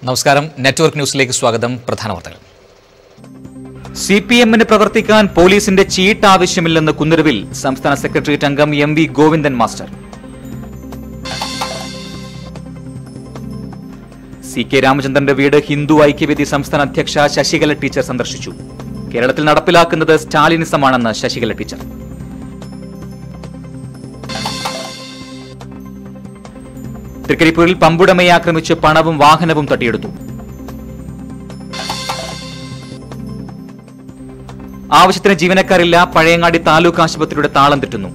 നമസ്കാരം നെറ്റ്വർക്ക് ന്യൂസിലേക്ക് സ്വാഗതം പ്രധാന വാർത്തകൾ സി പി എമ്മിന് പ്രവർത്തിക്കാൻ പോലീസിന്റെ ചീട്ട് ആവശ്യമില്ലെന്ന് കുന്നരുവിൽ സംസ്ഥാന സെക്രട്ടേറിയറ്റ് അംഗം M V Govindan master C K രാമചന്ദ്രന്റെ വീട് ഹിന്ദു ഐക്യവേദി സംസ്ഥാന അധ്യക്ഷ ശശികല ടീച്ചർ സന്ദർശിച്ചു കേരളത്തിൽ നടപ്പിലാക്കുന്നത് സ്റ്റാലിനിസമാണെന്ന് ശശികല ടീച്ചർ തൃക്കരിപ്പൂരിൽ പമ്പുടമയെ ആക്രമിച്ച് പണവും വാഹനവും തട്ടിയെടുത്തു ആവശ്യത്തിന് ജീവനക്കാരില്ല പഴയങ്ങാടി താലൂക്ക് ആശുപത്രിയുടെ താളം തെറ്റുന്നു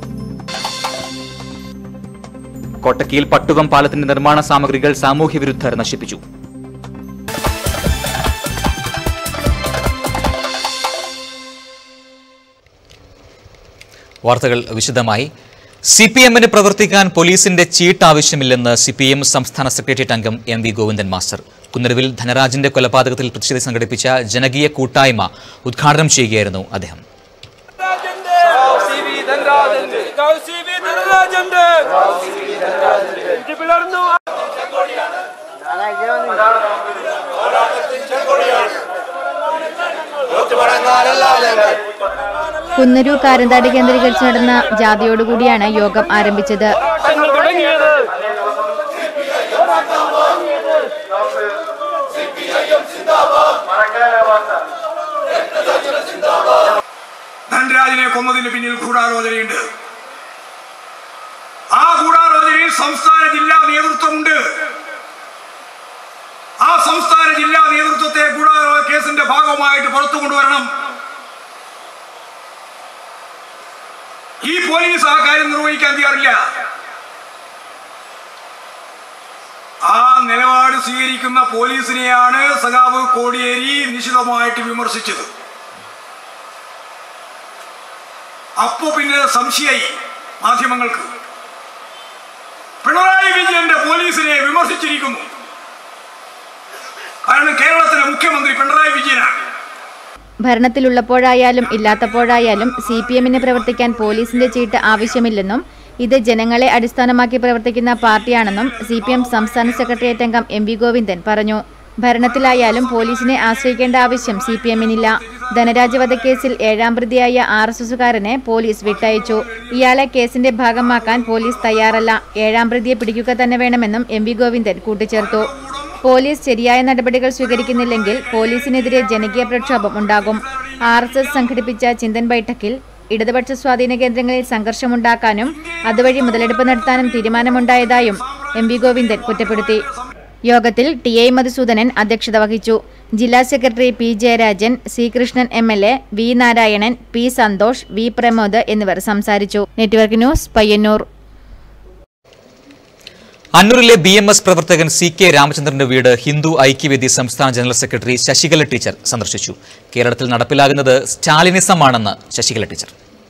കോട്ടക്കിയിൽ പട്ടുവം പാലത്തിന്റെ നിർമ്മാണ സാമഗ്രികൾ സാമൂഹ്യ വിരുദ്ധർ നശിപ്പിച്ചു വാർത്തകൾ വിശദമായി സി പി എമ്മിന് പ്രവർത്തിക്കാൻ പോലീസിന്റെ ചീട്ട് ആവശ്യമില്ലെന്ന് സി പി എം സംസ്ഥാന സെക്രട്ടേറിയറ്റ് അംഗം എം വി ഗോവിന്ദൻ മാസ്റ്റർ കുന്നരുവിൽ ധനരാജന്റെ കൊലപാതകത്തിൽ പ്രതിഷേധം സംഘടിപ്പിച്ച ജനകീയ കൂട്ടായ്മ ഉദ്ഘാടനം ചെയ്യുകയായിരുന്നു അദ്ദേഹം ഗൗസിവി ധനരാജന്റെ ഗൗസിവി ധനരാജന്റെ ഇത് പിളർന്നു കുന്നൂർ കാരന്താടി കേന്ദ്രീകരിച്ച് നടന്ന ജാഥയോടുകൂടിയാണ് യോഗം ആരംഭിച്ചത് ഞങ്ങൾ തുടങ്ങിയത് ധനരാജിനെ കൊന്നതിന് പിന്നിൽ ഗൂഢാലോചനയുണ്ട് ആ ഗൂഢാലോചനയിൽ സംസ്ഥാന ജില്ലാ നേതൃത്വമുണ്ട് ആ സംസ്ഥാന ജില്ലാ നേതൃത്വത്തെ ഗൂഢാലോചന കേസിന്റെ ഭാഗമായിട്ട് പുറത്തു കൊണ്ടുവരണം ഈ പോലീസ് ആ കാര്യം നിർവഹിക്കാൻ തയ്യാറില്ല ആ നിലപാട് സ്വീകരിക്കുന്ന പോലീസിനെയാണ് സഖാവ് കോടിയേരി നിശിതമായിട്ട് വിമർശിച്ചത് അപ്പോ പിന്നെ സംശയായി മാധ്യമങ്ങൾക്ക് പിണറായി വിജയന്റെ പോലീസിനെ വിമർശിച്ചിരിക്കുന്നു കാരണം കേരളത്തിലെ മുഖ്യമന്ത്രി പിണറായി വിജയനാണ് ഭരണത്തിലുള്ളപ്പോഴായാലും ഇല്ലാത്തപ്പോഴായാലും സി പി എമ്മിന് പ്രവർത്തിക്കാൻ പോലീസിന്റെ ചീട്ട് ആവശ്യമില്ലെന്നും ഇത് ജനങ്ങളെ അടിസ്ഥാനമാക്കി പ്രവർത്തിക്കുന്ന പാർട്ടിയാണെന്നും സി പി എം സംസ്ഥാന സെക്രട്ടേറിയറ്റ് അംഗം എം വി ഗോവിന്ദൻ പറഞ്ഞു ഭരണത്തിലായാലും പോലീസിനെ ആശ്രയിക്കേണ്ട ആവശ്യം സി പി എമ്മിനില്ല ധനരാജ് വധക്കേസിൽ ഏഴാം പ്രതിയായ ആർ എസ് എസുകാരനെ പോലീസ് വിട്ടയച്ചു ഇയാളെ കേസിന്റെ ഭാഗമാക്കാൻ പോലീസ് തയ്യാറല്ല ഏഴാം പ്രതിയെ പിടിക്കുക തന്നെ വേണമെന്നും എം വി ഗോവിന്ദൻ കൂട്ടിച്ചേർത്തു പോലീസ് ശരിയായ നടപടികൾ സ്വീകരിക്കുന്നില്ലെങ്കിൽ പോലീസിനെതിരെ ജനകീയ പ്രക്ഷോഭം ഉണ്ടാകും ആർ എസ് എസ് സംഘടിപ്പിച്ച ചിന്തൻ ബൈഠക്കിൽ ഇടതുപക്ഷ സ്വാധീന കേന്ദ്രങ്ങളിൽ സംഘർഷമുണ്ടാക്കാനും അതുവഴി മുതലെടുപ്പ് നടത്താനും തീരുമാനമുണ്ടായതായും എം വി ഗോവിന്ദൻ കുറ്റപ്പെടുത്തി യോഗത്തിൽ ടി ഐ മധുസൂദനൻ അധ്യക്ഷത വഹിച്ചു ജില്ലാ secretary P Jayarajan C Krishnan M L A V Narayanan P Santhosh V Pramod എന്നിവർ സംസാരിച്ചു നെറ്റ്വർക്ക് ന്യൂസ് പയ്യന്നൂർ അന്നൂരിലെ ബി എം എസ് പ്രവർത്തകൻ സി കെ രാമചന്ദ്രന്റെ വീട് ഹിന്ദു ഐക്യവേദി സംസ്ഥാന ജനറൽ സെക്രട്ടറി ശശികല ടീച്ചർ സന്ദർശിച്ചു കേരളത്തിൽ നടപ്പിലാകുന്നത് സ്റ്റാലിനിസമാണെന്ന് ശശികല ടീച്ചർ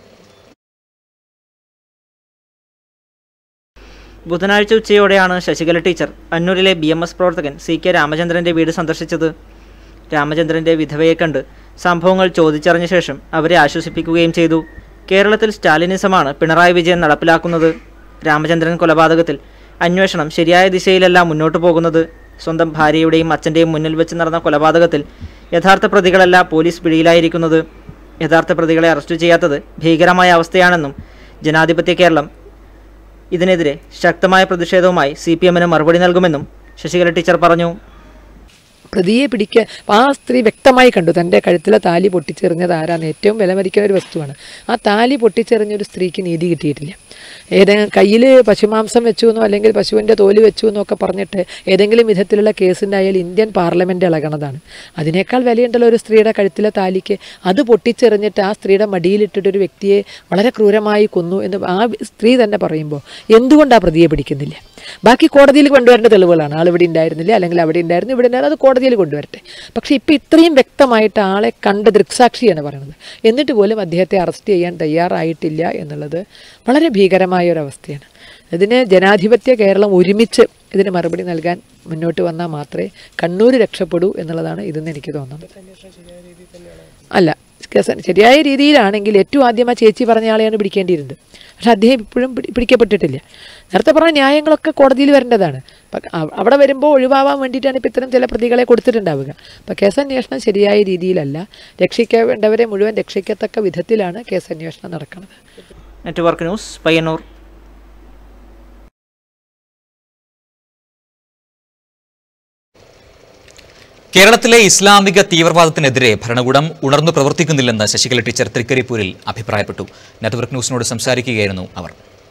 ബുധനാഴ്ച ഉച്ചയോടെയാണ് ശശികല ടീച്ചർ അന്നൂരിലെ ബി എം എസ് പ്രവർത്തകൻ സി കെ രാമചന്ദ്രന്റെ വീട് സന്ദർശിച്ചത് രാമചന്ദ്രന്റെ വിധവയെ കണ്ട് സംഭവങ്ങൾ ചോദിച്ചറിഞ്ഞ ശേഷം അവരെ ആശ്വസിപ്പിക്കുകയും ചെയ്തു കേരളത്തിൽ സ്റ്റാലിനിസമാണ് പിണറായി വിജയൻ നടപ്പിലാക്കുന്നത് രാമചന്ദ്രൻ കൊലപാതകത്തിൽ അന്വേഷണം ശരിയായ ദിശയിലല്ല മുന്നോട്ടു പോകുന്നത് സ്വന്തം ഭാര്യയുടെയും അച്ഛൻ്റെയും മുന്നിൽ വെച്ച് നടന്ന കൊലപാതകത്തിൽ യഥാർത്ഥ പ്രതികളല്ല പോലീസ് പിടിയിലായിരിക്കുന്നത് യഥാർത്ഥ പ്രതികളെ അറസ്റ്റ് ചെയ്യാത്തത് ഭീകരമായ അവസ്ഥയാണെന്നും ജനാധിപത്യ കേരളം ഇതിനെതിരെ ശക്തമായ പ്രതിഷേധവുമായി സി പി എമ്മിന് മറുപടി നൽകുമെന്നും ശശികല ടീച്ചർ പറഞ്ഞു പ്രതിയെ പിടിക്കാൻ അപ്പോൾ ആ സ്ത്രീ വ്യക്തമായി കണ്ടു തൻ്റെ കഴുത്തിലെ താലി പൊട്ടിച്ചെറിഞ്ഞത് ആരാന്ന് ഏറ്റവും വിലമതിക്കുന്ന ഒരു വസ്തുവാണ് ആ താലി പൊട്ടിച്ചെറിഞ്ഞൊരു സ്ത്രീക്ക് നീതി കിട്ടിയിട്ടില്ല ഏതെങ്കിലും കയ്യിൽ പശുമാംസം വെച്ചു എന്നോ അല്ലെങ്കിൽ പശുവിൻ്റെ തോല് വെച്ചു എന്നോ ഒക്കെ പറഞ്ഞിട്ട് ഏതെങ്കിലും വിധത്തിലുള്ള കേസുണ്ടായാൽ ഇന്ത്യൻ പാർലമെൻറ്റ് ഇളകണതാണ് അതിനേക്കാൾ വിലയുണ്ടല്ലോ ഒരു സ്ത്രീയുടെ കഴുത്തിലെ താലിക്ക് അത് പൊട്ടിച്ചെറിഞ്ഞിട്ട് ആ സ്ത്രീയുടെ മടിയിലിട്ടിട്ട് ഒരു വ്യക്തിയെ വളരെ ക്രൂരമായി കൊന്നു എന്ന് ആ സ്ത്രീ തന്നെ പറയുമ്പോൾ എന്തുകൊണ്ട് ആ പ്രതിയെ പിടിക്കുന്നില്ല ബാക്കി കോടതിയിൽ കൊണ്ടുവരേണ്ട തെളിവുകളാണ് ആൾ ഇവിടെ ഉണ്ടായിരുന്നില്ല അല്ലെങ്കിൽ അവിടെ ഉണ്ടായിരുന്നു ഇവിടെ ഉണ്ടായിരുന്നു അത് കോടതിയിൽ കൊണ്ടുവരട്ടെ പക്ഷേ ഇപ്പോൾ ഇത്രയും വ്യക്തമായിട്ട് ആളെ കണ്ട ദൃക്സാക്ഷിയാണ് പറയുന്നത് എന്നിട്ട് പോലും അദ്ദേഹത്തെ അറസ്റ്റ് ചെയ്യാൻ തയ്യാറായിട്ടില്ല എന്നുള്ളത് വളരെ ഭീകരമായ ഒരു അവസ്ഥയാണ് ഇതിന് ജനാധിപത്യ കേരളം ഒരുമിച്ച് ഇതിന് മറുപടി നൽകാൻ മുന്നോട്ട് വന്നാൽ മാത്രമേ കണ്ണൂർ രക്ഷപ്പെടൂ എന്നുള്ളതാണ് ഇതെന്ന് എനിക്ക് തോന്നുന്നത് അല്ല കേസ് ശരിയായ രീതിയിലാണെങ്കിൽ ഏറ്റവും ആദ്യം ആ ചേച്ചി പറഞ്ഞ ആളെയാണ് പിടിക്കേണ്ടിയിരുന്നത് പക്ഷെ അദ്ദേഹം ഇപ്പോഴും പിടി- പിടിക്കപ്പെട്ടിട്ടില്ല നേരത്തെ പറഞ്ഞ ന്യായങ്ങളൊക്കെ കോടതിയിൽ വരേണ്ടതാണ് അപ്പം അവ- അവിടെ വരുമ്പോൾ ഒഴിവാവാൻ വേണ്ടിയിട്ടാണ് ഇപ്പോൾ ഇത്തരം ചില പ്രതികളെ കൊടുത്തിട്ടുണ്ടാവുക അപ്പോൾ കേസന്വേഷണം ശരിയായ രീതിയിലല്ല രക്ഷിക്കേണ്ടവരെ മുഴുവൻ രക്ഷിക്കത്തക്ക വിധത്തിലാണ് കേസന്വേഷണം നടക്കുന്നത് നെറ്റ്വർക്ക് ന്യൂസ് പയ്യന്നൂർ കേരളത്തിലെ ഇസ്ലാമിക തീവ്രവാദത്തിനെതിരെ ഭരണകൂടം ഉണർന്നു പ്രവർത്തിക്കുന്നില്ലെന്ന് ശശികല ടീച്ചർ തൃക്കരിപ്പൂരിൽ അഭിപ്രായപ്പെട്ടു നെറ്റ്വർക്ക് ന്യൂസിനോട് സംസാരിക്കുകയായിരുന്നു അവർ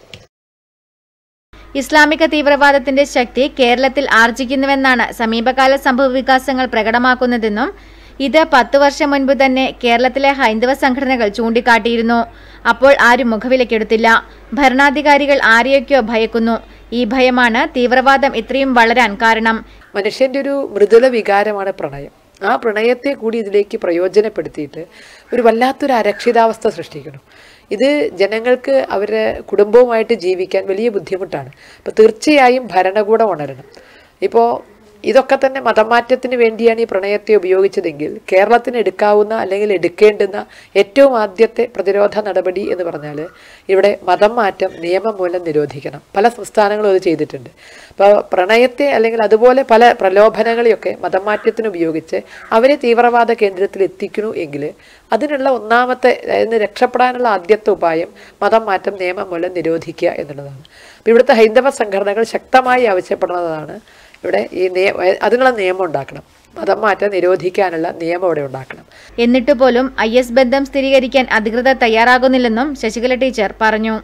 ഇസ്ലാമിക തീവ്രവാദത്തിന്റെ ശക്തി കേരളത്തിൽ ആർജിക്കുന്നുവെന്നാണ് സമീപകാല സംഭവ വികാസങ്ങൾ പ്രകടമാക്കുന്നതെന്നും ഇത് പത്തു വർഷം മുൻപ് തന്നെ കേരളത്തിലെ ഹൈന്ദവ സംഘടനകൾ ചൂണ്ടിക്കാട്ടിയിരുന്നു അപ്പോൾ ആരും മുഖവിലക്കെടുത്തില്ല ഭരണാധികാരികൾ ആരെയൊക്കെയോ ഭയക്കുന്നു ഈ ഭയമാണ് തീവ്രവാദം ഇത്രയും വളരാൻ കാരണം മനുഷ്യൻ്റെ ഒരു മൃദുല വികാരമാണ് പ്രണയം ആ പ്രണയത്തെ കൂടി ഇതിലേക്ക് പ്രയോജനപ്പെടുത്തിയിട്ട് ഒരു വല്ലാത്തൊരു അരക്ഷിതാവസ്ഥ സൃഷ്ടിക്കണം ഇത് ജനങ്ങൾക്ക് അവരുടെ കുടുംബവുമായിട്ട് ജീവിക്കാൻ വലിയ ബുദ്ധിമുട്ടാണ് അപ്പോൾ തീർച്ചയായും ഭരണകൂടം ഉണരണം ഇപ്പോൾ ഇതൊക്കെ തന്നെ മതമാറ്റത്തിന് വേണ്ടിയാണ് ഈ പ്രണയത്തെ ഉപയോഗിച്ചതെങ്കിൽ കേരളത്തിന് എടുക്കാവുന്ന അല്ലെങ്കിൽ എടുക്കേണ്ടുന്ന ഏറ്റവും ആദ്യത്തെ പ്രതിരോധ നടപടി എന്ന് പറഞ്ഞാൽ ഇവിടെ മതം മാറ്റം നിയമം മൂലം നിരോധിക്കണം പല സംസ്ഥാനങ്ങളും അത് ചെയ്തിട്ടുണ്ട് അപ്പോൾ പ്രണയത്തെ അല്ലെങ്കിൽ അതുപോലെ പല പ്രലോഭനങ്ങളെയൊക്കെ മതം മാറ്റത്തിന് ഉപയോഗിച്ച് അവരെ തീവ്രവാദ കേന്ദ്രത്തിൽ എത്തിക്കുന്നു എങ്കിൽ അതിനുള്ള ഒന്നാമത്തെ അതായത് രക്ഷപ്പെടാനുള്ള ആദ്യത്തെ ഉപായം മതം മാറ്റം നിയമം മൂലം നിരോധിക്കുക എന്നുള്ളതാണ് അപ്പോൾ ഇവിടുത്തെ ഹൈന്ദവ സംഘടനകൾ ശക്തമായി ആവശ്യപ്പെടുന്നതാണ് ഇവിടെ ഈ നിയമ അതിനുള്ള നിയമം ഉണ്ടാക്കണം മതം മാറ്റം നിരോധിക്കാനുള്ള നിയമം ഇവിടെ ഉണ്ടാക്കണം എന്നിട്ട് പോലും ഐ എസ് ബന്ധം സ്ഥിരീകരിക്കാൻ അധികൃതർ തയ്യാറാകുന്നില്ലെന്നും ശശികല ടീച്ചർ പറഞ്ഞു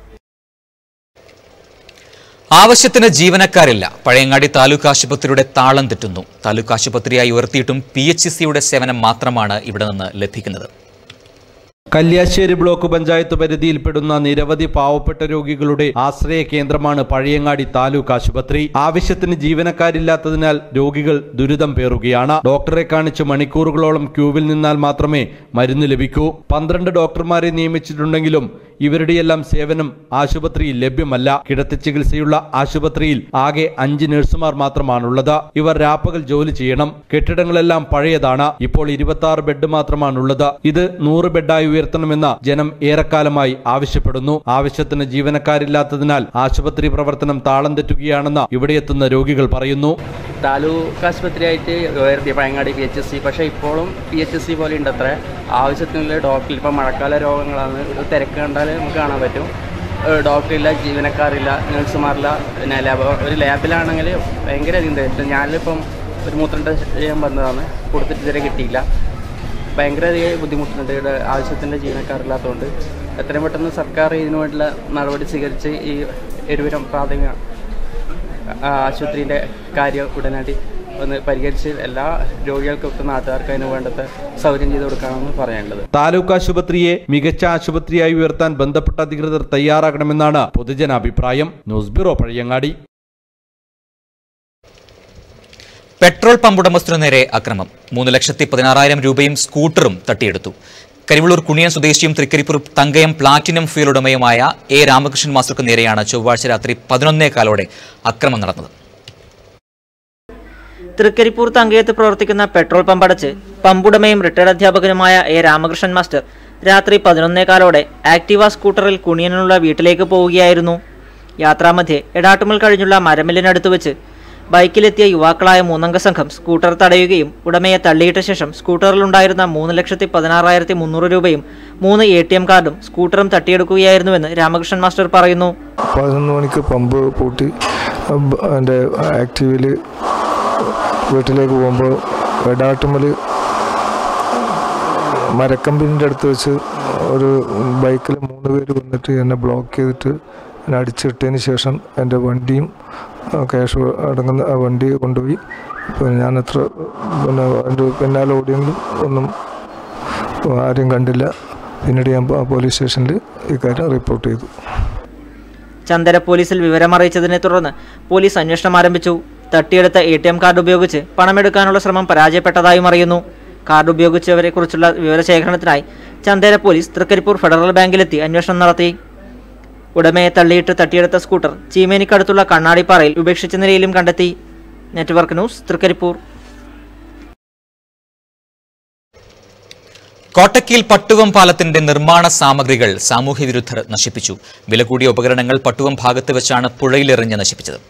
ആവശ്യത്തിന് ജീവനക്കാരില്ല പഴയങ്ങാടി താലൂക്ക് ആശുപത്രിയുടെ താളം തെറ്റുന്നു താലൂക്ക് ആശുപത്രിയായി ഉയർത്തിയിട്ടും പി എച്ച് സിയുടെ സേവനം മാത്രമാണ് ഇവിടെ നിന്ന് ലഭിക്കുന്നത് കല്യാശ്ശേരി ബ്ലോക്ക് പഞ്ചായത്ത് പരിധിയിൽപ്പെടുന്ന നിരവധി പാവപ്പെട്ട രോഗികളുടെ ആശ്രയ കേന്ദ്രമാണ് പഴയങ്ങാടി താലൂക്ക് ആശുപത്രി ആവശ്യത്തിന് ജീവനക്കാരില്ലാത്തതിനാൽ രോഗികൾ ദുരിതം പേറുകയാണ് ഡോക്ടറെ കാണിച്ച് മണിക്കൂറുകളോളം ക്യൂവിൽ നിന്നാൽ മാത്രമേ മരുന്ന് ലഭിക്കൂ പന്ത്രണ്ട് ഡോക്ടർമാരെ നിയമിച്ചിട്ടുണ്ടെങ്കിലും ഇവരുടെയെല്ലാം സേവനം ആശുപത്രിയിൽ ലഭ്യമല്ല കിടത്തി ചികിത്സയുള്ള ആശുപത്രിയിൽ ആകെ അഞ്ച് നഴ്സുമാർ മാത്രമാണുള്ളത് ഇവർ രാപ്പകൽ ജോലി ചെയ്യണം കെട്ടിടങ്ങളെല്ലാം പഴയതാണ് ഇപ്പോൾ ഇരുപത്തി ആറ് ബെഡ് മാത്രമാണുള്ളത് ഇത് നൂറ് ബെഡായി ഉയർത്തണമെന്ന് ജനം ഏറെക്കാലമായി ആവശ്യപ്പെടുന്നു ആവശ്യത്തിന് ജീവനക്കാരില്ലാത്തതിനാൽ ആശുപത്രി പ്രവർത്തനം താളം തെറ്റുകയാണെന്ന് ഇവിടെയെത്തുന്ന രോഗികൾ പറയുന്നു താലൂക്ക് ആശുപത്രിയായിട്ട് ഉയർത്തി Pazhangadi P H S C പക്ഷേ ഇപ്പോഴും പി എച്ച് എസ് സി പോലെ ഉണ്ട് അത്ര ആവശ്യത്തിനുള്ള ഡോക്ടർ ഇപ്പം മഴക്കാല രോഗങ്ങളാണ് ഒരു തിരക്ക് കണ്ടാൽ നമുക്ക് കാണാൻ പറ്റും ഏഹ് ഡോക്ടറില്ല ജീവനക്കാരില്ല നഴ്സുമാരില്ല പിന്നെ ലാബ് ഒരു ലാബിലാണെങ്കിൽ ഭയങ്കര അധികം തിരക്ക് ഞാനിപ്പം ഒരു മൂത്രം ടെസ്റ്റ് ചെയ്യാൻ വന്നതാണ് കൊടുത്തിട്ട് ഇതുവരെ കിട്ടിയില്ല ഭയങ്കര അധികം ബുദ്ധിമുട്ടുണ്ട് ഇവിടെ ആവശ്യത്തിൻ്റെ ജീവനക്കാരില്ലാത്തതുകൊണ്ട് എത്രയും പെട്ടെന്ന് സർക്കാർ ഇതിനു വേണ്ടിയുള്ള നടപടി സ്വീകരിച്ച് ഈ എരുവിരം പ്രാഥമിക ആ, ആശുപത്രിയുടെ കാര്യം ഉടനടി ഒന്ന് പരിഹരിച്ച് എല്ലാ രോഗികൾക്കൊക്കെ നാട്ടുകാർക്ക് അതിന് വേണ്ടത്തെ സൗകര്യം ചെയ്ത് കൊടുക്കണമെന്ന് പറയാനുള്ളത് താലൂക്ക് ആശുപത്രിയെ മികച്ച ആശുപത്രിയായി ഉയർത്താൻ ബന്ധപ്പെട്ട അധികൃതർ തയ്യാറാകണമെന്നാണ് പൊതുജനാഭിപ്രായം news bureau Pazhayangadi petrol pump ഉടമസ്ഥനു നേരെ അക്രമം മൂന്ന് ലക്ഷത്തി പതിനാറായിരം രൂപയും സ്കൂട്ടറും തട്ടിയെടുത്തു കരിവള്ളൂർ കുണിയൻ സ്വദേശിയും തൃക്കരിപ്പൂർ തങ്കയം പ്ലാറ്റിനം ഫ്യൂൽ ഉടമയുമായ എ രാമകൃഷ്ണൻ മാസ്റ്റർക്ക് നേരെയാണ് ചൊവ്വാഴ്ച രാത്രി പതിനൊന്നേകാലോടെ അക്രമം നടന്നത് തൃക്കരിപ്പൂർ തങ്കയത്ത് പ്രവർത്തിക്കുന്ന പെട്രോൾ പമ്പ് അടച്ച് പമ്പുടമയും റിട്ടയർഡ് അധ്യാപകനുമായ എ രാമകൃഷ്ണൻ മാസ്റ്റർ രാത്രി പതിനൊന്നേകാലോടെ ആക്റ്റീവ സ്കൂട്ടറിൽ കുണിയനുള്ള വീട്ടിലേക്ക് പോവുകയായിരുന്നു യാത്രാമധ്യേ എടാട്ടുമൽ കഴിഞ്ഞുള്ള മരമില്ലിനടുത്ത് വെച്ച് ബൈക്കിലെത്തിയ യുവാക്കളായ മൂന്നംഗ സംഘം സ്കൂട്ടർ തടയുകയും ഉടമയെ തള്ളിയിട്ട ശേഷം സ്കൂട്ടറിലുണ്ടായിരുന്ന മൂന്ന് ലക്ഷത്തി പതിനാറായിരത്തി മുന്നൂറ് രൂപയും മൂന്ന് എ ടി എം കാർഡും സ്കൂട്ടറും തട്ടിയെടുക്കുകയായിരുന്നുവെന്ന് രാമകൃഷ്ണൻ മാസ്റ്റർ പറയുന്നു പതിനൊന്ന് മണിക്ക് പമ്പ് പൂട്ടി അബ് എൻ്റെ ആക്റ്റീവിൽ വീട്ടിലേക്ക് പോകുമ്പോൾ വെടാട്ടുമ്മൽ മരക്കമ്പിൻ്റെ അടുത്ത് വെച്ച് ഒരു ബൈക്കിൽ മൂന്ന് പേര് വന്നിട്ട് എന്നെ ബ്ലോക്ക് ചെയ്തിട്ട് എന്നെ അടിച്ചിട്ടതിന് ശേഷം എൻ്റെ വണ്ടിയും ആ, ക്യാഷ് അടങ്ങുന്ന ആ വണ്ടി കൊണ്ടുപോയി പിന്നെ ഞാൻ എത്ര പിന്നെ അതിൻ്റെ പിന്നാലെ ഓടിയെങ്കിലും ഒന്നും ആരും കണ്ടില്ല പിന്നീട് ഞാൻ പോ- പോലീസ് സ്റ്റേഷനിൽ ഇക്കാര്യം റിപ്പോർട്ട് ചെയ്തു ചന്ദന പോലീസിൽ വിവരമറിയിച്ചതിനെ തുടർന്ന് പോലീസ് അന്വേഷണം ആരംഭിച്ചു തട്ടിയെടുത്ത എ ടി എം കാർഡ് ഉപയോഗിച്ച് പണമെടുക്കാനുള്ള ശ്രമം പരാജയപ്പെട്ടതായും അറിയുന്നു കാർഡ് ഉപയോഗിച്ചവരെ കുറിച്ചുള്ള വിവരശേഖരണത്തിനായി ചന്ദേര പോലീസ് തൃക്കരിപ്പൂർ ഫെഡറൽ ബാങ്കിലെത്തി അന്വേഷണം നടത്തി ഉടമയെ തള്ളിയിട്ട് തട്ടിയെടുത്ത സ്കൂട്ടർ ചീമേനിക്കടുത്തുള്ള കണ്ണാടിപ്പാറയിൽ ഉപേക്ഷിച്ച നിലയിലും കണ്ടെത്തി നെറ്റ്വർക്ക് ന്യൂസ് തൃക്കരിപ്പൂർ കോട്ടക്കീൽ പട്ടുവം പാലത്തിന്റെ നിർമ്മാണ സാമഗ്രികൾ സാമൂഹ്യ വിരുദ്ധർ നശിപ്പിച്ചു വില കൂടിയ ഉപകരണങ്ങൾ പട്ടുവം ഭാഗത്ത് വെച്ചാണ് പുഴയിലെറിഞ്ഞ് നശിപ്പിച്ചത്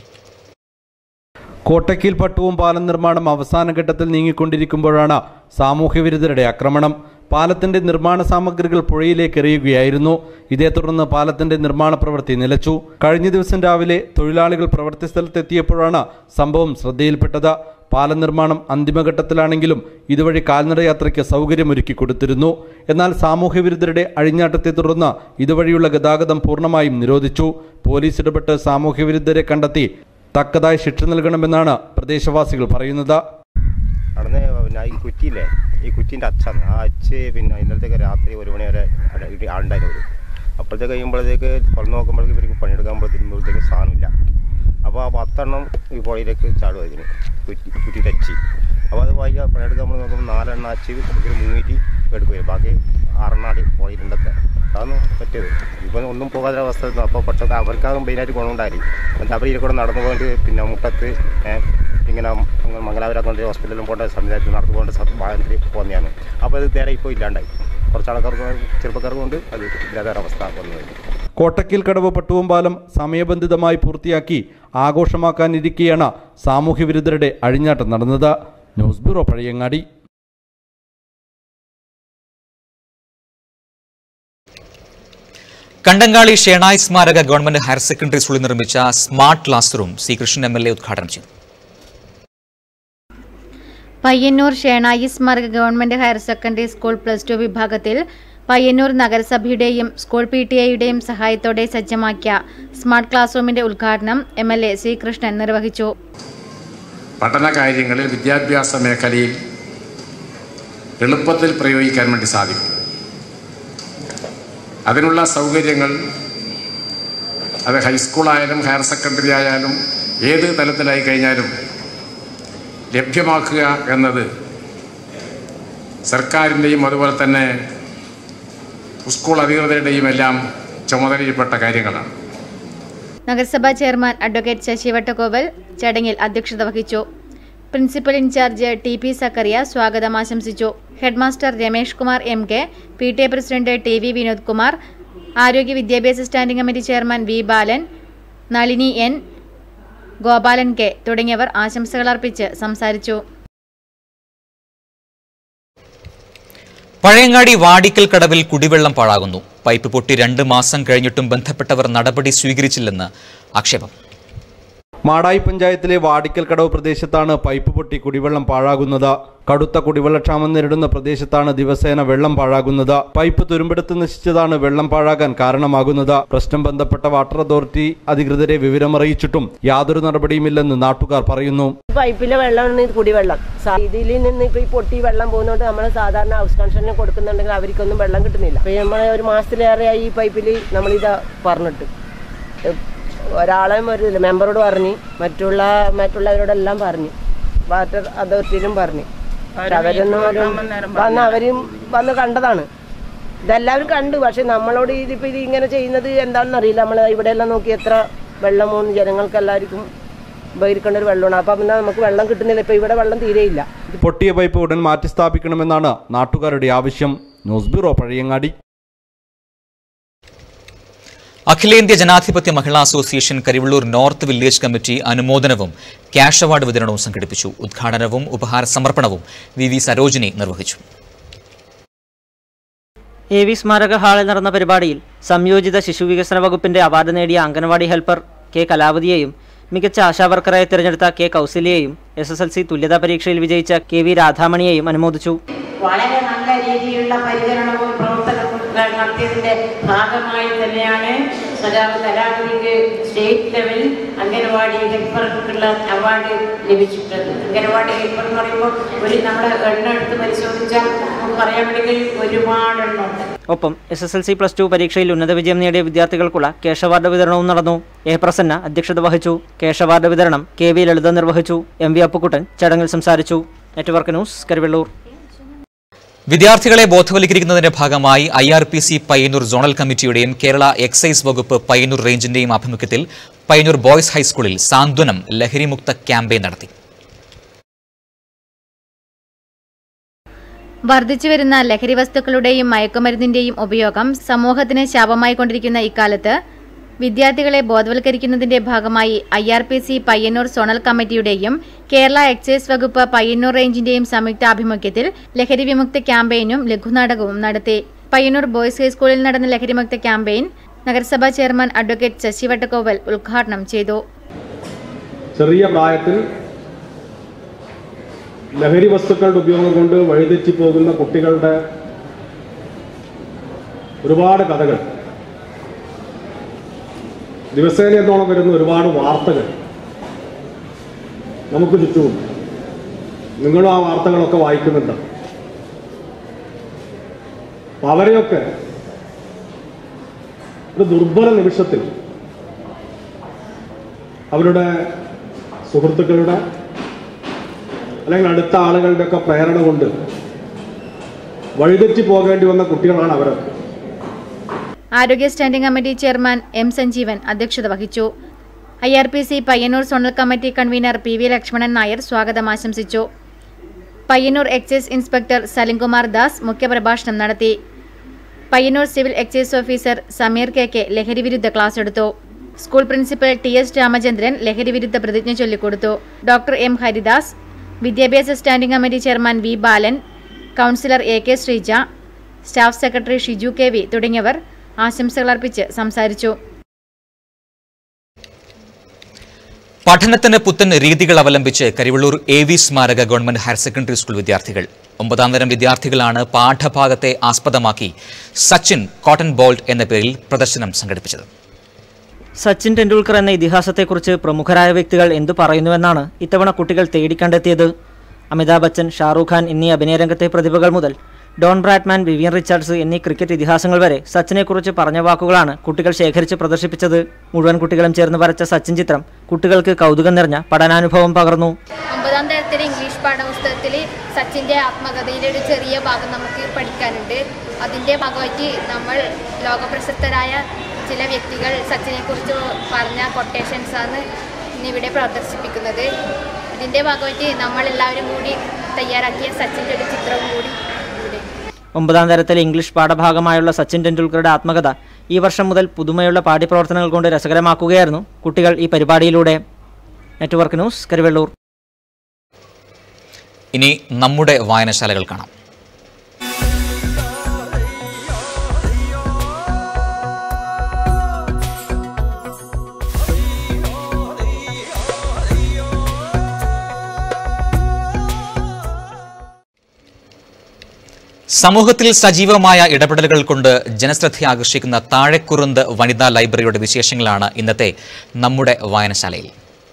കോട്ടക്കീൽ പട്ടുവും പാലം നിർമ്മാണം അവസാന ഘട്ടത്തിൽ നീങ്ങിക്കൊണ്ടിരിക്കുമ്പോഴാണ് സാമൂഹ്യവിരുദ്ധരുടെ ആക്രമണം പാലത്തിന്റെ നിർമ്മാണ സാമഗ്രികൾ പുഴയിലേക്ക് എറിയുകയായിരുന്നു ഇതേ തുടർന്ന് പാലത്തിന്റെ നിർമ്മാണ പ്രവൃത്തി നിലച്ചു കഴിഞ്ഞ ദിവസം രാവിലെ തൊഴിലാളികൾ പ്രവൃത്തി സ്ഥലത്തെത്തിയപ്പോഴാണ് സംഭവം ശ്രദ്ധയിൽപ്പെട്ടത് പാലം നിർമ്മാണം അന്തിമഘട്ടത്തിലാണെങ്കിലും ഇതുവഴി കാൽനട യാത്രയ്ക്ക് സൗകര്യമൊരുക്കി കൊടുത്തിരുന്നു എന്നാൽ സാമൂഹ്യവിരുദ്ധരുടെ അഴിഞ്ഞാട്ടത്തെ തുടർന്ന് ഇതുവഴിയുള്ള ഗതാഗതം പൂർണ്ണമായും നിരോധിച്ചു പോലീസ് ഇടപെട്ട് സാമൂഹ്യവിരുദ്ധരെ കണ്ടെത്തി തക്കതായ ശിക്ഷ നൽകണമെന്നാണ് പ്രദേശവാസികൾ പറയുന്നത് അവിടുന്ന് പിന്നെ ഈ കുറ്റിയില്ലേ ഈ കുറ്റീൻ്റെ അച്ചാണ് ആ അച്ച് പിന്നെ ഇന്നലത്തേക്ക് രാത്രി ഒരു മണി വരെ അവിടെ ഇടി ആളുണ്ടായിരുന്നു ഒരു അപ്പോഴത്തേക്ക് കഴിയുമ്പോഴത്തേക്ക് തുറന്ന് നോക്കുമ്പോഴേക്ക് ഇവർക്ക് പണിയെടുക്കാൻ പറ്റുമ്പോഴത്തേക്ക് സാധനമില്ല അപ്പോൾ ആ പത്തെണ്ണം ഈ പുഴയിലേക്ക് ചാടും അതിന് കുറ്റി കുറ്റി ടച്ച് അപ്പോൾ അത് വൈകി പണിയെടുക്കാൻ നമ്മൾ നോക്കുമ്പോൾ നാലെണ്ണം അച്ച് ഇവർ മുങ്ങിയിട്ട് എടുക്കുകയും ബാക്കി ആറെണ്ണാടി പുഴയിലുണ്ടത്തെ അതാണ് പറ്റിയത് ഇപ്പം ഒന്നും പോകാത്ത അവസ്ഥ അപ്പോൾ പെട്ടെന്ന് അവർക്കാകും മെയിനായിട്ട് ഗുണമുണ്ടായി എന്നിട്ട് അവർ ഇതിൽ കൂടെ നടന്നു പോയിട്ട് പിന്നെ മുട്ടത്ത് ഏ, ഇങ്ങനെ മംഗലാപുരം കൊണ്ട് ഹോസ്പിറ്റലിലും പോകേണ്ട സംവിധാനത്തിൽ നടന്നു പോകേണ്ട ഭാഗത്തിൽ പോകുന്നതാണ് അപ്പോൾ അത് നേരെ ഇപ്പോൾ ഇല്ലാണ്ടായി കുറച്ച് ആൾക്കാർക്ക് ചെറുപ്പക്കാർക്ക് കൊണ്ട് അത് ഇല്ലാത്ത അവസ്ഥ വന്നു കഴിഞ്ഞു കോട്ടക്കൽ കടവ് പട്ടുവും പാലം സമയബന്ധിതമായി പൂർത്തിയാക്കി ആഘോഷമാക്കാനിരിക്കെയാണ് സാമൂഹ്യവിരുദ്ധരുടെ അഴിഞ്ഞാട്ടം നടന്നത് ന്യൂസ് ബ്യൂറോ പഴയങ്ങാടി കണ്ടങ്കാളി ഷേണായ് സ്മാരക ഗവൺമെന്റ് ഹയർ സെക്കൻഡറി സ്കൂളിൽ നിർമ്മിച്ച smart class room C Krishnan M L A ഉദ്ഘാടനം ചെയ്തു പയ്യന്നൂർ ഷേണായി സ്മാരക government higher secondary school plus two വിഭാഗത്തിൽ പയ്യന്നൂർ നഗരസഭയുടെയും സ്കൂൾ പി ടി ഐയുടെയും സഹായത്തോടെ സജ്ജമാക്കിയ സ്മാർട്ട് ക്ലാസ് റൂമിന്റെ ഉദ്ഘാടനം M L A C Krishnan നിർവഹിച്ചു പഠന കാര്യങ്ങളിൽ വിദ്യാഭ്യാസ മേഖലയിൽ എളുപ്പത്തിൽ പ്രയോഗിക്കാൻ വേണ്ടി സാധിക്കും അതിനുള്ള സൗകര്യങ്ങൾ അത് ഹൈസ്കൂളായാലും ഹയർ സെക്കൻഡറി ആയാലും ഏത് തലത്തിലായി കഴിഞ്ഞാലും ലഭ്യമാക്കുക എന്നത് സർക്കാരിൻ്റെയും അതുപോലെ തന്നെ സ്കൂൾ അധികൃതരുടെയും എല്ലാം ചുമതലയിൽപ്പെട്ട കാര്യങ്ങളാണ് നഗരസഭാ ചെയർമാൻ അഡ്വക്കേറ്റ് ശശി വട്ടക്കോവൽ ചടങ്ങിൽ അധ്യക്ഷത വഹിച്ചു principal in-charge T P Zakariya സ്വാഗതം ആശംസിച്ചു headmaster Ramesh Kumar M K P T A president T V Vinod Kumar ആരോഗ്യ വിദ്യാഭ്യാസ standing committee chairman V Balan Nalini N Gopalan K തുടങ്ങിയവർ ആശംസകൾ അർപ്പിച്ച് സംസാരിച്ചു പഴയങ്ങാടി വാടിക്കൽ കടവിൽ കുടിവെള്ളം പാഴാകുന്നു പൈപ്പ് പൊട്ടി രണ്ട് മാസം കഴിഞ്ഞിട്ടും ബന്ധപ്പെട്ടവർ നടപടി സ്വീകരിച്ചില്ലെന്ന് ആക്ഷേപം മാടായി പഞ്ചായത്തിലെ വാടിക്കൽ കടവ് പ്രദേശത്താണ് പൈപ്പ് പൊട്ടി കുടിവെള്ളം പാഴാകുന്നത് കടുത്ത കുടിവെള്ളക്ഷാമം നേരിടുന്ന പ്രദേശത്താണ് ദിവസേന വെള്ളം പാഴാകുന്നത് പൈപ്പ് തുരുമ്പെടുത്ത് നശിച്ചതാണ് വെള്ളം പാഴാകാൻ കാരണമാകുന്നത് പ്രശ്നം ബന്ധപ്പെട്ട വാട്ടർ അതോറിറ്റി അധികൃതരെ വിവരമറിയിച്ചിട്ടും യാതൊരു നടപടിയുമില്ലെന്ന് നാട്ടുകാർ പറയുന്നു പൈപ്പിലെ വെള്ളമാണ് ഇത് കുടിവെള്ളം സാ- ഇതിൽ നിന്ന് ഇപ്പൊ ഈ പൊട്ടി വെള്ളം പോകുന്നതുകൊണ്ട് നമ്മൾ സാധാരണ ഹൗസ് കണക്ഷന് കൊടുക്കുന്നുണ്ടെങ്കിൽ അവർക്കൊന്നും വെള്ളം കിട്ടുന്നില്ല അപ്പൊ നമ്മളെ ഒരു മാസത്തിലേറെയായി ഈ പൈപ്പിൽ നമ്മളിത് പറഞ്ഞിട്ട് ഏഹ് ഒരാളെയും ഒരു മെമ്പറോട് പറഞ്ഞു മറ്റുള്ള മറ്റുള്ളവരോടെല്ലാം പറഞ്ഞു വാട്ടർ അതോറിറ്റിയിലും പറഞ്ഞു പക്ഷെ അവരൊന്നും ഒരു വന്ന് അവരും വന്ന് കണ്ടതാണ് ഇതെല്ലാവരും കണ്ടു പക്ഷെ നമ്മളോട് ഇതിപ്പോ ഇത് ഇങ്ങനെ ചെയ്യുന്നത് എന്താണെന്ന് അറിയില്ല നമ്മൾ ഇവിടെയെല്ലാം നോക്കി എത്ര വെള്ളം പോകുന്നു ജനങ്ങൾക്ക് എല്ലാവർക്കും ഉപകരിക്കേണ്ട ഒരു വെള്ളമാണ് അപ്പം പിന്നെ നമുക്ക് വെള്ളം കിട്ടുന്നില്ല ഇപ്പൊ ഇവിടെ വെള്ളം തീരെയില്ല പൊട്ടിയ പൈപ്പ് ഉടൻ മാറ്റി സ്ഥാപിക്കണമെന്നാണ് നാട്ടുകാരുടെ ആവശ്യം ന്യൂസ് ബ്യൂറോ പഴയങ്ങാടി അഖിലേന്ത്യാ ജനാധിപത്യ മഹിളാ association Karivellur north village committee അനുമോദനവും ക്യാഷ് അവാർഡ് വിതരണവും സംഘടിപ്പിച്ചു ഉദ്ഘാടനവും ഉപഹാര സമർപ്പണവും വി വി സരോജിനി നിർവഹിച്ചു എ വി സ്മാരക ഹാളിൽ നടന്ന പരിപാടിയിൽ സംയോജിത ശിശുവികസന വകുപ്പിന്റെ അവാർഡ് നേടിയ അംഗൻവാടി ഹെൽപ്പർ കെ കലാവതിയെയും മികച്ച ആശാവർക്കറായി തിരഞ്ഞെടുത്ത കെ കൗസല്യയെയും എസ് എസ് എൽ സി തുല്യതാ പരീക്ഷയിൽ വിജയിച്ച കെ വി രാധാമണിയെയും അനുമോദിച്ചു വളരെ നല്ല രീതിയിലുള്ള പരിചരണവും പ്രവർത്തനവും നടത്തിയതിന്റെ ഭാഗമായി തന്നെയാണ് സദാവ് കലാമതിക്ക് സ്റ്റേറ്റ് ലെവൽ അംഗനവാടി ഹെൽപ്പർക്കുള്ള അവാർഡ് ലഭിച്ചിട്ടുള്ളത് അംഗനവാടി ഹെൽപ്പർ എന്ന് പറയുമ്പോൾ ഒരു നമ്മുടെ എണ്ണം എടുത്ത് പരിശോധിച്ചാൽ നമുക്ക് പറയാൻ വേണ്ടി കഴിയും ഒരുപാട് എണ്ണം ഉണ്ട് ഒപ്പം S S L C plus two പരീക്ഷയിൽ ഉന്നത വിജയം നേടിയ വിദ്യാർത്ഥികൾക്കുള്ള കേശ് അവാർഡ് വിതരണവും നടന്നു എ പ്രസന്ന അധ്യക്ഷത വഹിച്ചു കേശ് അവാർഡ് വിതരണം കെ വി ലളിത നിർവഹിച്ചു എം വി അപ്പുക്കുട്ടൻ ചടങ്ങിൽ സംസാരിച്ചു നെറ്റ്വർക്ക് ന്യൂസ് കരുവള്ളൂർ വിദ്യാർത്ഥികളെ ബോധവൽക്കരിക്കുന്നതിന്റെ ഭാഗമായി I R P C Payyanur zonal കമ്മിറ്റിയുടെയും കേരള എക്സൈസ് വകുപ്പ് പയ്യന്നൂർ റേഞ്ചിന്റെയും ആഭിമുഖ്യത്തിൽ പയ്യന്നൂർ ബോയ്സ് ഹൈസ്കൂളിൽ സാന്ത്വനം ലഹരിമുക്ത ക്യാമ്പയിൻ നടത്തി വർദ്ധിച്ചുവരുന്ന ലഹരി വസ്തുക്കളുടെയും മയക്കുമരുന്നിന്റെയും ഉപയോഗം സമൂഹത്തിന് ശാപമായി കൊണ്ടിരിക്കുന്ന ഇക്കാലത്ത് വിദ്യാർത്ഥികളെ ബോധവൽക്കരിക്കുന്നതിന്റെ ഭാഗമായി I R P C Payyanur zonal കമ്മിറ്റിയുടെയും കേരള എക്സൈസ് വകുപ്പ് പയ്യന്നൂർ റേഞ്ചിന്റെയും സംയുക്ത ആഭിമുഖ്യത്തിൽ ലഹരി വിമുക്ത ക്യാമ്പയിനും ലഘുനാടകവും നടത്തി പയ്യന്നൂർ ബോയ്സ് ഹൈസ്കൂളിൽ നടന്ന ലഹരിമുക്ത ക്യാമ്പയിൻ നഗരസഭാ ചെയർമാൻ അഡ്വക്കേറ്റ് ശശി വട്ടക്കോവൽ ഉദ്ഘാടനം ചെയ്തു ചെറിയ പ്രായത്തിൽ ലഹരി വസ്തുക്കളുടെ ഉപയോഗം കൊണ്ട് വഴിതെറ്റി പോകുന്ന കുട്ടികളുടെ ഒരുപാട് കഥകൾ ദിവസേന എന്നോളം വരുന്ന ഒരുപാട് വാർത്തകൾ നമുക്ക് ചുറ്റുമുണ്ട് നിങ്ങളും ആ വാർത്തകളൊക്കെ വായിക്കുന്നുണ്ട് അപ്പൊ അവരെയൊക്കെ ഒരു ദുർബല നിമിഷത്തിൽ അവരുടെ സുഹൃത്തുക്കളുടെ അല്ലെങ്കിൽ അടുത്ത ആളുകളുടെ ഒക്കെ പ്രേരണ കൊണ്ട് വഴിതെറ്റി പോകേണ്ടി വന്ന കുട്ടികളാണ് അവരൊക്കെ ആരോഗ്യ standing committee chairman M Sanjeevan അധ്യക്ഷത വഹിച്ചു I R P C Payyanur zonal committee convener P V Lakshmanan Nair സ്വാഗതം ആശംസിച്ചു പയ്യന്നൂർ എക്സൈസ് ഇൻസ്പെക്ടർ സലിംകുമാർ ദാസ് മുഖ്യപ്രഭാഷണം നടത്തി Payyanur civil excise officer Sameer K K ലഹരിവിരുദ്ധ ക്ലാസ് എടുത്തു school principal T S Ramachandran ലഹരിവിരുദ്ധ പ്രതിജ്ഞ ചൊല്ലിക്കൊടുത്തു ഡോക്ടർ എം ഹരിദാസ് വിദ്യാഭ്യാസ standing committee chairman V Balan councillor A K Sreeja staff secretary Shiju K V തുടങ്ങിയവർ ആശംസകൾ അർപ്പിച്ച് സംസാരിച്ചു പഠനത്തിന് പുത്തൻ രീതികൾ അവലംബിച്ച് കരിവള്ളൂർ എ വി സ്മാരക ഗവൺമെന്റ് ഹയർ സെക്കൻഡറി സ്കൂൾ വിദ്യാർത്ഥികൾ ഒമ്പതാം തരം വിദ്യാർത്ഥികളാണ് പാഠഭാഗത്തെ ആസ്പദമാക്കി സച്ചിൻ കോട്ടൺ ബോൾട്ട് എന്ന പേരിൽ പ്രദർശനം സംഘടിപ്പിച്ചത് സച്ചിൻ ടെണ്ടുൽക്കർ എന്ന ഇതിഹാസത്തെക്കുറിച്ച് പ്രമുഖരായ വ്യക്തികൾ എന്തു പറയുന്നുവെന്നാണ് ഇത്തവണ കുട്ടികൾ തേടിക്കണ്ടെത്തിയത് അമിതാഭ് ബച്ചൻ ഷാറൂഖ് ഖാൻ എന്നീ അഭിനയരംഗത്തെ പ്രതിഭകൾ മുതൽ ഡോൺ ബ്രാഡ്മാൻ വിവിയൻ റിച്ചാർഡ്സ് എന്നീ ക്രിക്കറ്റ് ഇതിഹാസങ്ങൾ വരെ സച്ചിനെക്കുറിച്ച് പറഞ്ഞ വാക്കുകളാണ് കുട്ടികൾ ശേഖരിച്ച് പ്രദർശിപ്പിച്ചത് മുഴുവൻ കുട്ടികളും ചേർന്ന് വരച്ച സച്ചിൻ ചിത്രം കുട്ടികൾക്ക് കൗതുകം നിറഞ്ഞ പഠനാനുഭവം പകർന്നു ഒമ്പതാം തരത്തിലെ ഇംഗ്ലീഷ് പാഠപുസ്തകത്തിൽ സച്ചിൻ്റെ ആത്മകഥയിലെ ഒരു ചെറിയ ഭാഗം നമുക്ക് പഠിക്കാനുണ്ട് അതിൻ്റെ ഭാഗമായിട്ട് നമ്മൾ ലോകപ്രശസ്തരായ ചില വ്യക്തികൾ സച്ചിനെക്കുറിച്ച് പറഞ്ഞ കൊട്ടേഷൻസാണ് ഇന്നിവിടെ പ്രദർശിപ്പിക്കുന്നത് ഇതിൻ്റെ ഭാഗമായിട്ട് നമ്മളെല്ലാവരും കൂടി തയ്യാറാക്കിയ സച്ചിൻ്റെ ഒരു ചിത്രവും കൂടി ഇവിടെ ഒമ്പതാം തരത്തിലെ ഇംഗ്ലീഷ് പാഠഭാഗമായുള്ള സച്ചിൻ ടെണ്ടുൽക്കറുടെ ആത്മകഥ ഈ വർഷം മുതൽ പുതുമയുള്ള പാഠ്യപ്രവർത്തനങ്ങൾ കൊണ്ട് രസകരമാക്കുകയായിരുന്നു കുട്ടികൾ ഈ പരിപാടിയിലൂടെ നെറ്റ്വർക്ക് ന്യൂസ് കരുവള്ളൂർ ഇനി നമ്മുടെ വായനശാലകൾ കാണാം സമൂഹത്തിൽ സജീവമായ ഇടപെടലുകൾ കൊണ്ട് ജനശ്രദ്ധ ആകർഷിക്കുന്ന താഴെക്കുറുന്ത് വനിതാ ലൈബ്രറിയുടെ വിശേഷങ്ങളാണ് ഇന്നത്തെ നമ്മുടെ വായനശാലയിൽ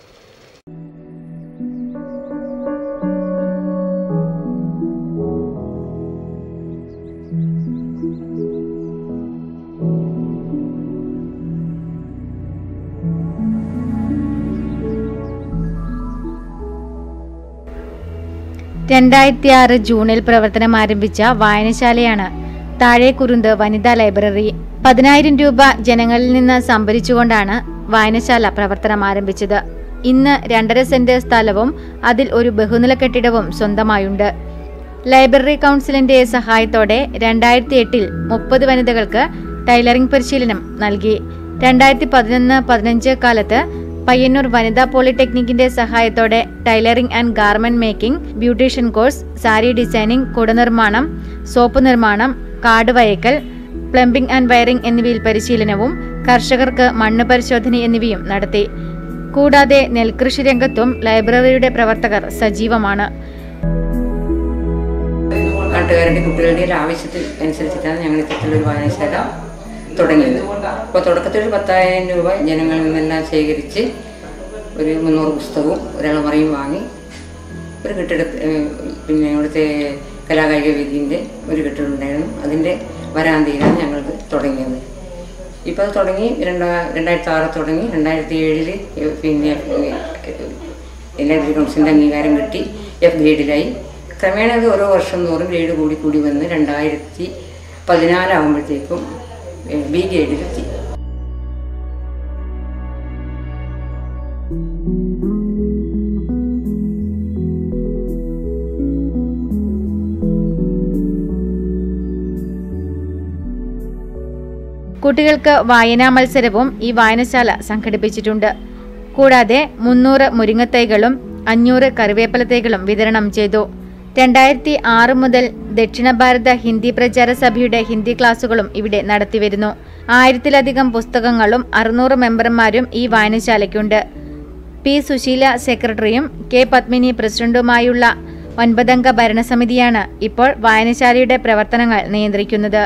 രണ്ടായിരത്തി ആറ് ജൂണിൽ പ്രവർത്തനം ആരംഭിച്ച വായനശാലയാണ് താഴേക്കുറുന്ത് വനിതാ ലൈബ്രറി പതിനായിരം രൂപ ജനങ്ങളിൽ നിന്ന് സംഭരിച്ചുകൊണ്ടാണ് വായനശാല പ്രവർത്തനം ആരംഭിച്ചത് ഇന്ന് രണ്ടര സെന്റ് സ്ഥലവും അതിൽ ഒരു ബഹുനില കെട്ടിടവും സ്വന്തമായുണ്ട് ലൈബ്രറി കൗൺസിലിന്റെ സഹായത്തോടെ രണ്ടായിരത്തി എട്ടിൽ മുപ്പത് വനിതകൾക്ക് ടൈലറിംഗ് പരിശീലനം നൽകി രണ്ടായിരത്തി പതിനൊന്ന് പതിനഞ്ച് കാലത്ത് പയ്യന്നൂർ വനിതാ പോളിടെക്നിക്കിന്റെ സഹായത്തോടെ tailoring and garment making beautician course sari designing കുടനിർമ്മാണം സോപ്പ് നിർമ്മാണം കാട് വയക്കൽ പ്ലംബിംഗ് ആൻഡ് വയറിംഗ് എന്നിവയിൽ പരിശീലനവും കർഷകർക്ക് മണ്ണ് പരിശോധന എന്നിവയും നടത്തി കൂടാതെ നെൽകൃഷി രംഗത്തും ലൈബ്രറിയുടെ പ്രവർത്തകർ സജീവമാണ് നാട്ടുകാരുടെ കുട്ടികളുടെ ഒരു ആവശ്യത്തിൽ അനുസരിച്ചിട്ടാണ് ഞങ്ങൾ ഇത്തരത്തിലൊരു വായനശാല തുടങ്ങിയത് അപ്പോൾ തുടക്കത്തിൽ ഒരു പത്തായിരം രൂപ ജനങ്ങളിൽ നിന്നെല്ലാം ശേഖരിച്ച് ഒരു മുന്നൂറ് പുസ്തകവും ഒരളമറയും വാങ്ങി ഒരു കെട്ടിട പിന്നെ ഇവിടുത്തെ കലാകായിക വേദിൻ്റെ ഒരു കെട്ടിടം ഉണ്ടായിരുന്നു അതിൻ്റെ വരാന്തയിലാണ് ഞങ്ങൾക്ക് തുടങ്ങിയത് ഇപ്പോൾ അത് തുടങ്ങി രണ്ടാ രണ്ടായിരത്തി ആറ് തുടങ്ങി രണ്ടായിരത്തി ഏഴില് പിന്നെ ലൈബ്രറി കൗൺസിലിൻ്റെ അംഗീകാരം കിട്ടി എഫ് ഗ്രേഡിലായി ക്രമേണ അത് ഓരോ വർഷം തോറും ഗ്രേഡ് കൂടി കൂടി വന്ന് രണ്ടായിരത്തി പതിനാലാകുമ്പോഴത്തേക്കും ബി ഗ്രേഡിലെത്തി കുട്ടികൾക്ക് വായനാ മത്സരവും ഈ വായനശാല സംഘടിപ്പിച്ചിട്ടുണ്ട് കൂടാതെ മുന്നൂറ് മുരിങ്ങത്തൈകളും അഞ്ഞൂറ് കറിവേപ്പില തൈകളും വിതരണം ചെയ്തു രണ്ടായിരത്തി ആറ് മുതൽ ദക്ഷിണ ഭാരത ഹിന്ദി പ്രചാര സഭയുടെ ഹിന്ദി ക്ലാസുകളും ഇവിടെ നടത്തിവരുന്നു ആയിരത്തിലധികം പുസ്തകങ്ങളും അറുന്നൂറ് മെമ്പർമാരും ഈ വായനശാലയ്ക്കുണ്ട് പി സുശീല സെക്രട്ടറിയും കെ പത്മിനി പ്രസിഡന്റുമായുള്ള ഒൻപതംഗ ഭരണസമിതിയാണ് ഇപ്പോൾ വായനശാലയുടെ പ്രവർത്തനങ്ങൾ നിയന്ത്രിക്കുന്നത്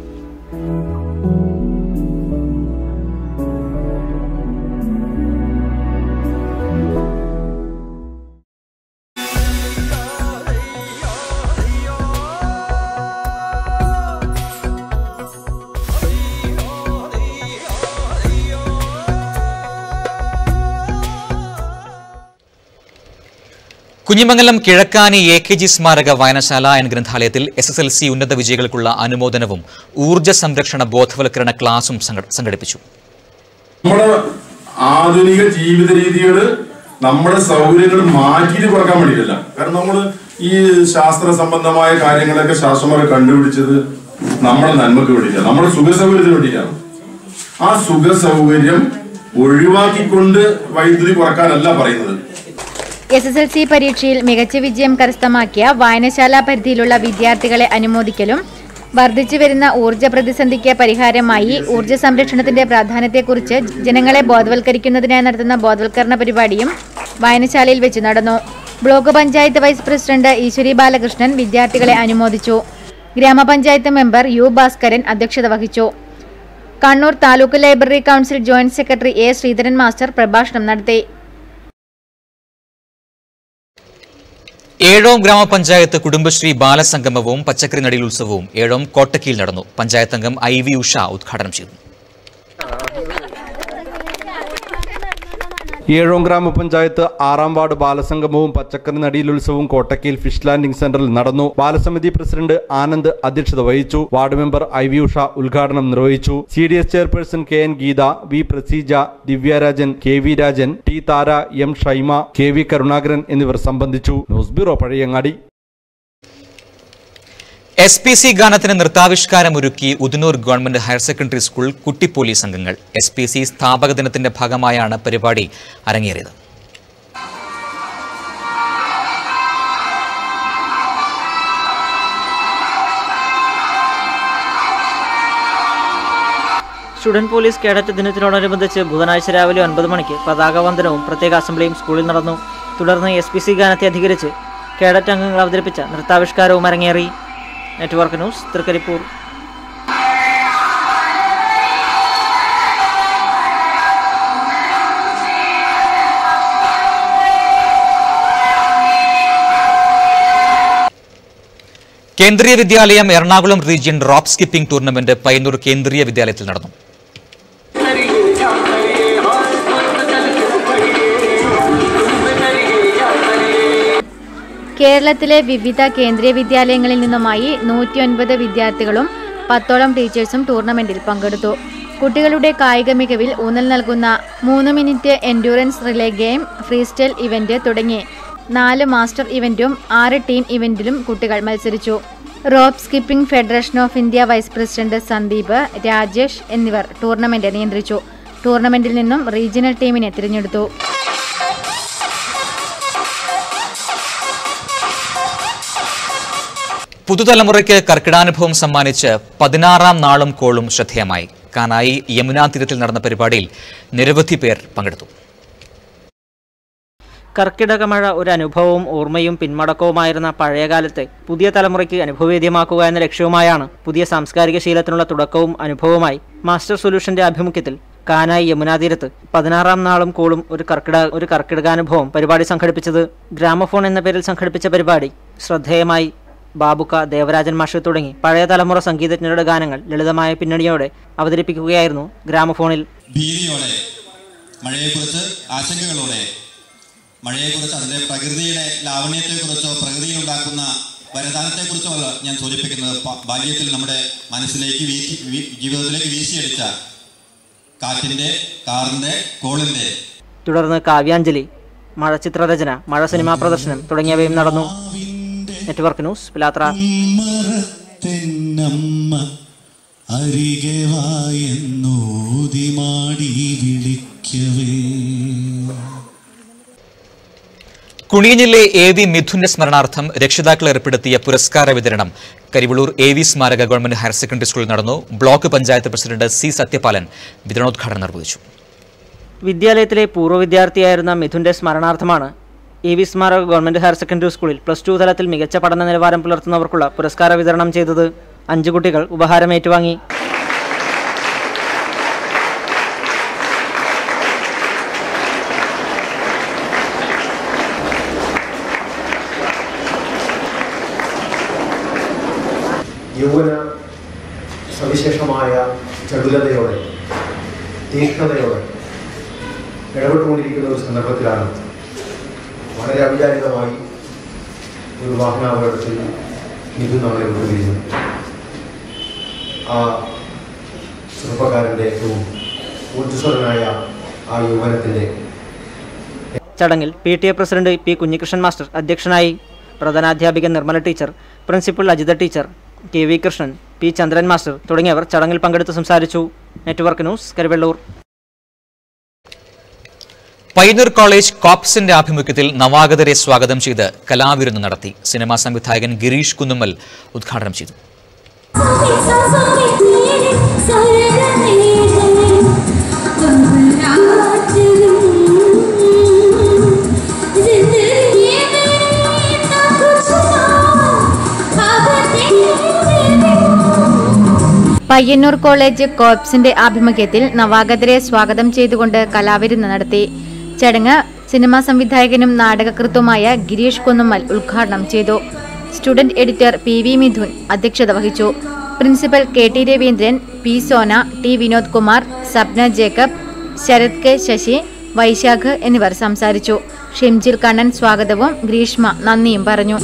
Kunhimangalam Kizhakkani A K G സ്മാരക വായനശാല എന്ന ഗ്രന്ഥാലയത്തിൽ എസ് എസ് എൽ സി ഉന്നത വിജയികൾക്കുള്ള അനുമോദനവും ഊർജ്ജ സംരക്ഷണ ബോധവൽക്കരണ ക്ലാസും സംഘ- സംഘടിപ്പിച്ചു നമ്മുടെ ആധുനിക ജീവിത രീതികൾ നമ്മുടെ സൗകര്യങ്ങൾ മാറ്റിയിട്ട് കുറക്കാൻ വേണ്ടിയിട്ടല്ല കാരണം നമ്മൾ ഈ ശാസ്ത്ര സംബന്ധമായ കാര്യങ്ങളൊക്കെ ശാസ്ത്രന്മാർ കണ്ടുപിടിച്ചത് നമ്മുടെ നന്മക്ക് വേണ്ടിയിട്ടാണ് നമ്മുടെ സുഖ സൗകര്യത്തിന് വേണ്ടിയിട്ടാണ് ആ സുഖ സൗകര്യം ഒഴിവാക്കിക്കൊണ്ട് വൈദ്യുതി കുറക്കാനല്ല പറയുന്നത് എസ് എസ് എൽ സി പരീക്ഷയിൽ മികച്ച വിജയം കരസ്ഥമാക്കിയ വായനശാല പരിധിയിലുള്ള വിദ്യാർത്ഥികളെ അനുമോദിക്കലും വർദ്ധിച്ചു വരുന്ന ഊർജ്ജ പ്രതിസന്ധിക്ക് പരിഹാരമായി ഊർജ്ജ സംരക്ഷണത്തിന്റെ പ്രാധാന്യത്തെക്കുറിച്ച് ജനങ്ങളെ ബോധവൽക്കരിക്കുന്നതിനായി നടത്തുന്ന ബോധവൽക്കരണ പരിപാടിയും വായനശാലയിൽ വെച്ച് നടന്നു block panchayat vice president Eeswari Balakrishnan വിദ്യാർത്ഥികളെ അനുമോദിച്ചു ഗ്രാമപഞ്ചായത്ത് മെമ്പർ യു ഭാസ്കരൻ അധ്യക്ഷത വഹിച്ചു Kannur taluk library council joint secretary A Sreedharan master പ്രഭാഷണം നടത്തി ഏഴോം ഗ്രാമപഞ്ചായത്ത് കുടുംബശ്രീ ബാലസംഗമവും പച്ചക്കറി നടീൽ ഉത്സവവും ഏഴോം കോട്ടക്കിയിൽ നടന്നു പഞ്ചായത്ത് അംഗം ഐ വി ഉഷ ഉദ്ഘാടനം ചെയ്തു ഏഴോം ഗ്രാമപഞ്ചായത്ത് ആറാം വാർഡ് ബാലസംഗമവും പച്ചക്കറി നടീലുത്സവവും കോട്ടക്കയിൽ ഫിഷ് ലാൻഡിംഗ് സെന്ററിൽ നടന്നു ബാലസമിതി പ്രസിഡന്റ് ആനന്ദ് അധ്യക്ഷത വഹിച്ചു ward member I V Usha ഉദ്ഘാടനം നിർവഹിച്ചു C D S chairperson K N Geetha V Praseeja Divyarajan K V Rajan T Thara M Shaima K V Karunakaran എന്നിവർ സംബന്ധിച്ചു news bureau Pazhayangadi S P C ഗാനത്തിന് നൃത്താവിഷ്കാരം ഒരുക്കി Udinur government higher secondary school കുട്ടി പോലീസ് അംഗങ്ങൾ എസ് പി സി സ്ഥാപക ദിനത്തിന്റെ ഭാഗമായാണ് പരിപാടി അരങ്ങേറിയത് സ്റ്റുഡന്റ് പോലീസ് കേഡറ്റ് ദിനത്തിനോടനുബന്ധിച്ച് ബുധനാഴ്ച രാവിലെ ഒൻപത് മണിക്ക് പതാക വന്ദനവും പ്രത്യേക അസംബ്ലിയും സ്കൂളിൽ നടന്നു തുടർന്ന് എസ് പി സി ഗാനത്തെ അധികരിച്ച് കേഡറ്റ് അംഗങ്ങൾ അവതരിപ്പിച്ച നൃത്താവിഷ്കാരവും അരങ്ങേറി network news Trikaripur Kendriya Vidyalaya Ernakulam region rope skipping tournament Payyanur Kendriya വിദ്യാലയത്തിൽ നടന്നു കേരളത്തിലെ വിവിധ കേന്ദ്രീയ വിദ്യാലയങ്ങളിൽ നിന്നുമായി നൂറ്റിയൊൻപത് വിദ്യാർത്ഥികളും പത്തോളം ടീച്ചേഴ്സും ടൂർണമെന്റിൽ പങ്കെടുത്തു കുട്ടികളുടെ കായിക മികവിൽ ഊന്നൽ നൽകുന്ന മൂന്ന് minute endurance relay game freestyle event തുടങ്ങി നാല് മാസ്റ്റർ ഇവന്റും ആറ് ടീം ഇവന്റിലും കുട്ടികൾ മത്സരിച്ചു rope skipping federation of India vice president Sandeep Rajesh എന്നിവർ ടൂർണമെന്റ് നിയന്ത്രിച്ചു ടൂർണമെന്റിൽ നിന്നും റീജിയണൽ ടീമിനെ തിരഞ്ഞെടുത്തു പുതുതലമുറയ്ക്ക് കർക്കിടാനുഭവം സമ്മാനിച്ച് പതിനാറാം നാളും കോളും ശ്രദ്ധേയമായി കാനായി യമുനാ തീരത്തിൽ നടന്ന പരിപാടിയിൽ നിരവധി പേർ പങ്കെടുത്തു കർക്കിടക മഴ ഒരു അനുഭവവും ഓർമ്മയും പിന്മടക്കവുമായിരുന്ന പഴയകാലത്തെ പുതിയ തലമുറയ്ക്ക് അനുഭവവേദ്യമാക്കുക എന്ന ലക്ഷ്യവുമായാണ് പുതിയ സാംസ്കാരിക ശീലത്തിനുള്ള തുടക്കവും അനുഭവമായി മാസ്റ്റർ സൊല്യൂഷന്റെ ആഭിമുഖ്യത്തിൽ കാനായി യമുനാ തീരത്ത് പതിനാറാം നാളും കോളും ഒരു കർക്കിട ഒരു കർക്കിടകാനുഭവം പരിപാടി സംഘടിപ്പിച്ചത് ഗ്രാമഫോൺ എന്ന പേരിൽ സംഘടിപ്പിച്ച പരിപാടി ശ്രദ്ധേയമായി ബാബുക്ക ദേവരാജൻ മാഷ് തുടങ്ങി പഴയ തലമുറ സംഗീതജ്ഞരുടെ ഗാനങ്ങൾ ലളിതമായ പിന്നണിയോടെ അവതരിപ്പിക്കുകയായിരുന്നു ഗ്രാമഫോണിൽ ഭീതിയോടെ മഴയെക്കുറിച്ച് ആശങ്കകളോടെ മഴയെക്കുറിച്ച് അതിൻ്റെ പ്രകൃതിയുടെ ലാവണ്യത്തെക്കുറിച്ചോ പ്രകൃതിയിലുണ്ടാക്കുന്ന വരദാനത്തെക്കുറിച്ചോ അല്ല ഞാൻ സൂചിപ്പിക്കുന്നത് പ- ബാല്യത്തിൽ നമ്മുടെ മനസ്സിലേക്ക് വീശി വീ- ജീവിതത്തിലേക്ക് വീശിയടിച്ച കാറ്റിൻ്റെ കാറിൻ്റെ കോളിൻ്റെ തുടർന്ന് കാവ്യാഞ്ജലി മഴ ചിത്രരചന മഴ സിനിമാ പ്രദർശനം തുടങ്ങിയവയും നടന്നു നെറ്റ്വർക്ക് ന്യൂസ് പിലാത്ര തെന്നമ്മ അരികെ വായെന്നോതി മാടി വിളിക്കവേ കുണിയഞ്ഞിലെ എ വി മിഥുന്റെ സ്മരണാർത്ഥം രക്ഷിതാക്കൾ ഏർപ്പെടുത്തിയ പുരസ്കാര വിതരണം കരിവള്ളൂർ എ വി സ്മാരക ഗവൺമെന്റ് ഹയർ സെക്കൻഡറി സ്കൂളിൽ നടന്നു block panchayat president C Sathyapalan വിതരണോദ്ഘാടനം നിർവഹിച്ചു വിദ്യാലയത്തിലെ പൂർവ്വ വിദ്യാർത്ഥിയായിരുന്ന മിഥുന്റെ സ്മരണാർത്ഥമാണ് എ വി സ്മാരക ഗവൺമെന്റ് ഹയർ സെക്കൻഡറി സ്കൂളിൽ പ്ലസ് ടു തലത്തിൽ മികച്ച പഠന നിലവാരം പുലർത്തുന്നവർക്കുള്ള പുരസ്കാര വിതരണം ചെയ്തത് അഞ്ചു കുട്ടികൾ ഉപഹാരം ഏറ്റുവാങ്ങി യൗവന സവിശേഷമായ ചടുലതയോടെ തീക്ഷ്ണതയോടെ ഇടപെട്ടുകൊണ്ടിരിക്കുന്ന ഒരു സന്ദർഭത്തിലാണ് വളരെ അവിചാരിതമായി ഒരു വാഹനാപകടത്തിൽ ഇത് നമ്മളെ വിട്ടുപിരിഞ്ഞു ആ ചെറുപ്പക്കാരൻ്റെ ഏറ്റവും ഊർജ്ജസ്വലനായ ആ യൗവനത്തിൻ്റെ ചടങ്ങിൽ P T A president P Kunhikrishnan master അധ്യക്ഷനായി പ്രധാനാധ്യാപിക Nirmala teacher principal Ajitha teacher K V Krishnan P Chandran master തുടങ്ങിയവർ ചടങ്ങിൽ പങ്കെടുത്ത് സംസാരിച്ചു network news Karuvellur Payyanur college കോപ്സിന്റെ ആഭിമുഖ്യത്തിൽ നവാഗതരെ സ്വാഗതം ചെയ്ത് കലാവിരുന്ന് നടത്തി സിനിമാ സംവിധായകൻ ഗിരീഷ് കുന്നുമ്മൽ ഉദ്ഘാടനം ചെയ്തു പയ്യന്നൂർ കോളേജ് കോപ്സിന്റെ ആഭിമുഖ്യത്തിൽ നവാഗതരെ സ്വാഗതം ചെയ്തുകൊണ്ട് കലാവിരുന്ന് നടത്തി ചടങ്ങ് സിനിമാ സംവിധായകനും നാടകകൃത്തുമായ ഗിരീഷ് കുന്നുമ്മൽ ഉദ്ഘാടനം ചെയ്തു student editor P V Mithun അധ്യക്ഷത വഹിച്ചു principal K T Raveendran P Sona T Vinod Kumar Sapna Jacob Sarath K Sasi Vaisakh എന്നിവർ സംസാരിച്ചു ഷിംജിൽ കണ്ണൻ സ്വാഗതവും ഗ്രീഷ്മ നന്ദിയും പറഞ്ഞു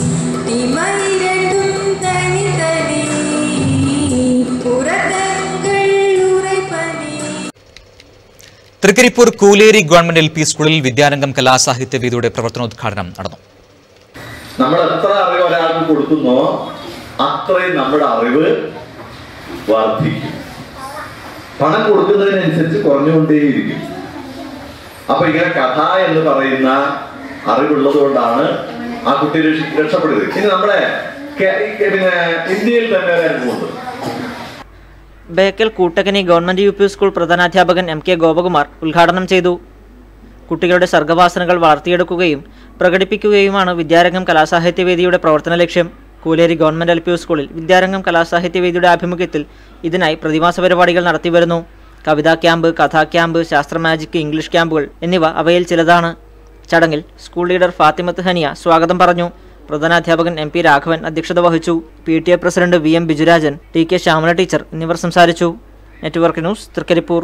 Trikaripur Kooleri government L P സ്കൂളിൽ വിദ്യാരംഗം കലാസാഹിത്യ വേദിയുടെ പ്രവർത്തനോദ്ഘാടനം നടന്നു നമ്മൾ എത്ര അറിവ് ഒരാൾക്ക് കൊടുക്കുന്നോ അത്രയും നമ്മുടെ അറിവ് വർദ്ധിക്കും പണം കൊടുക്കുന്നതിനനുസരിച്ച് കുറഞ്ഞുകൊണ്ടേയിരിക്കും അപ്പൊ ഇങ്ങനെ കഥ എന്ന് പറയുന്ന അറിവുള്ളത് കൊണ്ടാണ് ആ കുട്ടി രക്ഷ- രക്ഷപ്പെടുന്നത് ഇനി നമ്മുടെ കേ- പിന്നെ ഇന്ത്യയിൽ തന്നെ ഒരു അനുഭവമുണ്ട് Bekal Koottakkani government U P school പ്രധാനാധ്യാപകൻ എം കെ ഗോപകുമാർ ഉദ്ഘാടനം ചെയ്തു കുട്ടികളുടെ സർഗവാസനകൾ വളർത്തിയെടുക്കുകയും പ്രകടിപ്പിക്കുകയുമാണ് വിദ്യാരംഗം കലാസാഹിത്യ വേദിയുടെ പ്രവർത്തന ലക്ഷ്യം കൂലേരി ഗവൺമെന്റ് എൽ പി സ്കൂളിൽ വിദ്യാരംഗം കലാസാഹിത്യ വേദിയുടെ ആഭിമുഖ്യത്തിൽ ഇതിനായി പ്രതിമാസ പരിപാടികൾ നടത്തിവരുന്നു കവിതാ ക്യാമ്പ് കഥാ ക്യാമ്പ് ശാസ്ത്ര മാജിക് ഇംഗ്ലീഷ് ക്യാമ്പുകൾ എന്നിവ അവയിൽ ചിലതാണ് ചടങ്ങിൽ സ്കൂൾ ലീഡർ ഫാത്തിമത്ത് ഹനിയ സ്വാഗതം പറഞ്ഞു പ്രധാനാധ്യാപകൻ എം പി രാഘവൻ അധ്യക്ഷത വഹിച്ചു P T A president V M Bijurajan T K Shyamala teacher എന്നിവർ സംസാരിച്ചു നെറ്റ്വർക്ക് ന്യൂസ് തൃക്കരിപ്പൂർ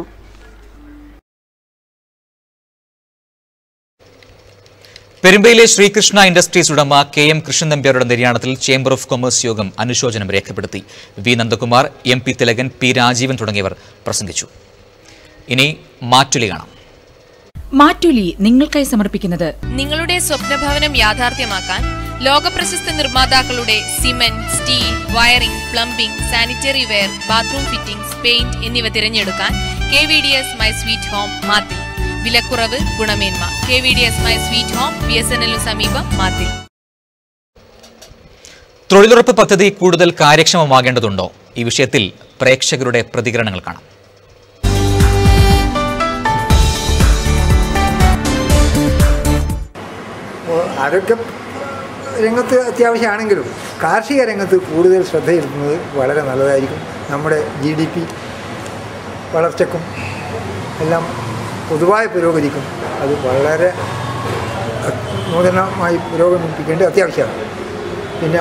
പെരുമ്പയിലെ ശ്രീകൃഷ്ണ ഇൻഡസ്ട്രീസ് ഉടമ കെ എം കൃഷ്ണൻ നമ്പ്യാരുടെ നിര്യാണത്തിൽ ചേംബർ ഓഫ് കൊമേഴ്സ് യോഗം അനുശോചനം രേഖപ്പെടുത്തി V Nandakumar M P Thilakan P Rajeevan തുടങ്ങിയവർ പ്രസംഗിച്ചു ഇനി മാറ്റുലി കാണാം മാറ്റുലി നിങ്ങൾക്കായി സമർപ്പിക്കുന്നത് നിങ്ങളുടെ സ്വപ്നഭവനം യാഥാർത്ഥ്യമാക്കാൻ ലോകപ്രശസ്ത നിർമ്മാതാക്കളുടെ cement steel wiring plumbing sanitary ware bathroom fittings paint എന്നിവ തിരഞ്ഞെടുക്കാൻ K V D S my sweet home Mathil വിലക്കുറവ് ഗുണമേന്മ K V D S my sweet home B S N എല്ലിനു സമീപം മാത്തിൽ തൊഴിലുറപ്പ് പദ്ധതി കൂടുതൽ കാര്യക്ഷമമാകേണ്ടതുണ്ടോ ഈ വിഷയത്തിൽ പ്രേക്ഷകരുടെ പ്രതികരണങ്ങൾ കാണാം ആരോഗ്യ രംഗത്ത് അത്യാവശ്യമാണെങ്കിലും കാർഷിക രംഗത്ത് കൂടുതൽ ശ്രദ്ധയിരുത്തുന്നത് വളരെ നല്ലതായിരിക്കും നമ്മുടെ ജി ഡി പി വളർച്ചയ്ക്കും എല്ലാം പൊതുവായ പുരോഗതിക്കും അത് വളരെ നൂതനമായി പുരോഗമിപ്പിക്കേണ്ടത് അത്യാവശ്യമാണ് പിന്നെ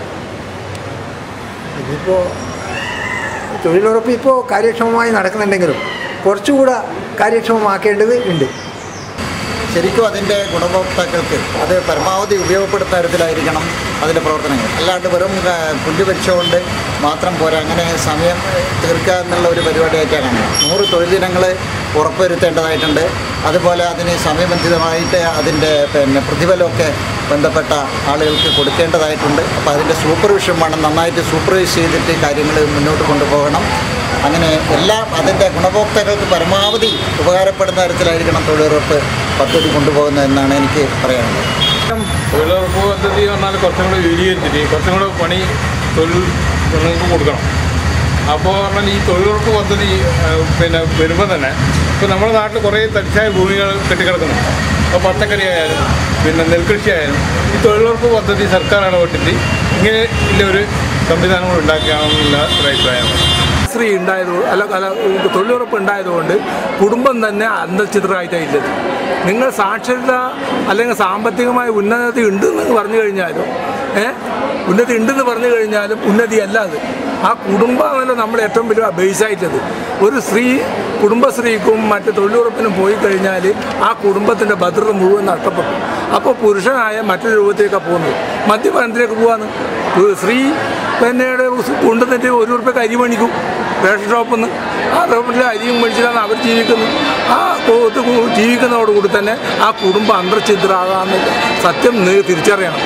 ഇതിപ്പോൾ തൊഴിലുറപ്പ് ഇപ്പോൾ കാര്യക്ഷമമായി നടക്കുന്നുണ്ടെങ്കിലും കുറച്ചുകൂടെ കാര്യക്ഷമമാക്കേണ്ടത് ഉണ്ട് ശരിക്കും അതിൻ്റെ ഗുണഭോക്താക്കൾക്ക് അത് പരമാവധി ഉപയോഗപ്പെടുത്തുന്ന തരത്തിലായിരിക്കണം അതിൻ്റെ പ്രവർത്തനങ്ങൾ അല്ലാണ്ട് വെറും ആ, പുല്ല് വെച്ചുകൊണ്ട് മാത്രം പോരാ അങ്ങനെ സമയം തീർക്കുക എന്നുള്ള ഒരു പരിപാടിയായിട്ടാണ് കാണുന്നത് നൂറ് തൊഴിൽ ദിനങ്ങൾ ഉറപ്പുവരുത്തേണ്ടതായിട്ടുണ്ട് അതുപോലെ അതിന് സമയബന്ധിതമായിട്ട് അതിൻ്റെ പിന്നെ പ്രതിഫലമൊക്കെ ബന്ധപ്പെട്ട ആളുകൾക്ക് കൊടുക്കേണ്ടതായിട്ടുണ്ട് അപ്പോൾ അതിൻ്റെ സൂപ്പർവിഷൻ വേണം നന്നായിട്ട് സൂപ്പർവൈസ് ചെയ്തിട്ട് കാര്യങ്ങൾ മുന്നോട്ട് കൊണ്ടുപോകണം അങ്ങനെ എല്ലാം അതിൻ്റെ ഗുണഭോക്താക്കൾക്ക് പരമാവധി ഉപകാരപ്പെടുന്ന തരത്തിലായിരിക്കണം തൊഴിലുറപ്പ് പദ്ധതി കൊണ്ടുപോകുന്നതെന്നാണ് എനിക്ക് പറയാനുള്ളത് തൊഴിലുറപ്പ് പദ്ധതി പറഞ്ഞാൽ കുറച്ചും കൂടെ വിപുലീകരിച്ചിട്ട് കുറച്ചും കൂടെ പണി തൊഴിൽ നിങ്ങൾക്ക് കൊടുക്കണം അപ്പോൾ പറഞ്ഞാൽ ഈ തൊഴിലുറപ്പ് പദ്ധതി ആ, പിന്നെ വരുമ്പോൾ തന്നെ ഇപ്പോൾ നമ്മുടെ നാട്ടിൽ കുറേ തരിശായ ഭൂമികൾ കെട്ടിക്കിടക്കുന്നു അപ്പോൾ പച്ചക്കറി ആയാലും പിന്നെ നെൽകൃഷി ആയാലും ഈ തൊഴിലുറപ്പ് പദ്ധതി സർക്കാർ ഇടപെട്ടിട്ട് ഇങ്ങനെ ഇല്ല ഒരു സംവിധാനങ്ങൾ ഉണ്ടാക്കുകയാണെന്നുള്ള ഒരു അഭിപ്രായമാണ് സ്ത്രീ ഉണ്ടായത് അല്ല അല്ല ഇത് തൊഴിലുറപ്പ് ഉണ്ടായതുകൊണ്ട് കുടുംബം തന്നെ അന്തർചിത്രമായിട്ടായില്ലത് നിങ്ങൾ സാക്ഷരത അല്ലെങ്കിൽ സാമ്പത്തികമായ ഉന്നതി ഉണ്ടെന്ന് പറഞ്ഞു കഴിഞ്ഞാലും ഏ ഉന്നതി ഉണ്ടെന്ന് പറഞ്ഞു കഴിഞ്ഞാലും ഉന്നതി അല്ല അത് ആ കുടുംബമല്ല നമ്മുടെ ഏറ്റവും വലിയ ബേസായിട്ടത് ഒരു സ്ത്രീ കുടുംബശ്രീക്കും മറ്റ് തൊഴിലുറപ്പിനും പോയി കഴിഞ്ഞാൽ ആ കുടുംബത്തിൻ്റെ ഭദ്രത മുഴുവൻ നഷ്ടപ്പെട്ടു അപ്പോൾ പുരുഷനായ മറ്റൊരു രൂപത്തിലേക്കാണ് പോകുന്നത് മദ്യപാനത്തിലേക്ക് പോവാന്ന് ഒരു സ്ത്രീ പിന്നീട് കൊണ്ടുവന്നിട്ട് ഒരു ഉറുപ്പ്യക്ക് അരി മേടിക്കും റേഷൻ ഷോപ്പിൽ നിന്ന് ആ ഷോപ്പിൽ അരിയും മേടിച്ചിട്ടാണ് അവർ ജീവിക്കുന്നത് ആ പോത്ത് ജീവിക്കുന്നതോടുകൂടി തന്നെ ആ കുടുംബം അന്തർഛിദ്രാകാമെന്ന് സത്യം നി- തിരിച്ചറിയണം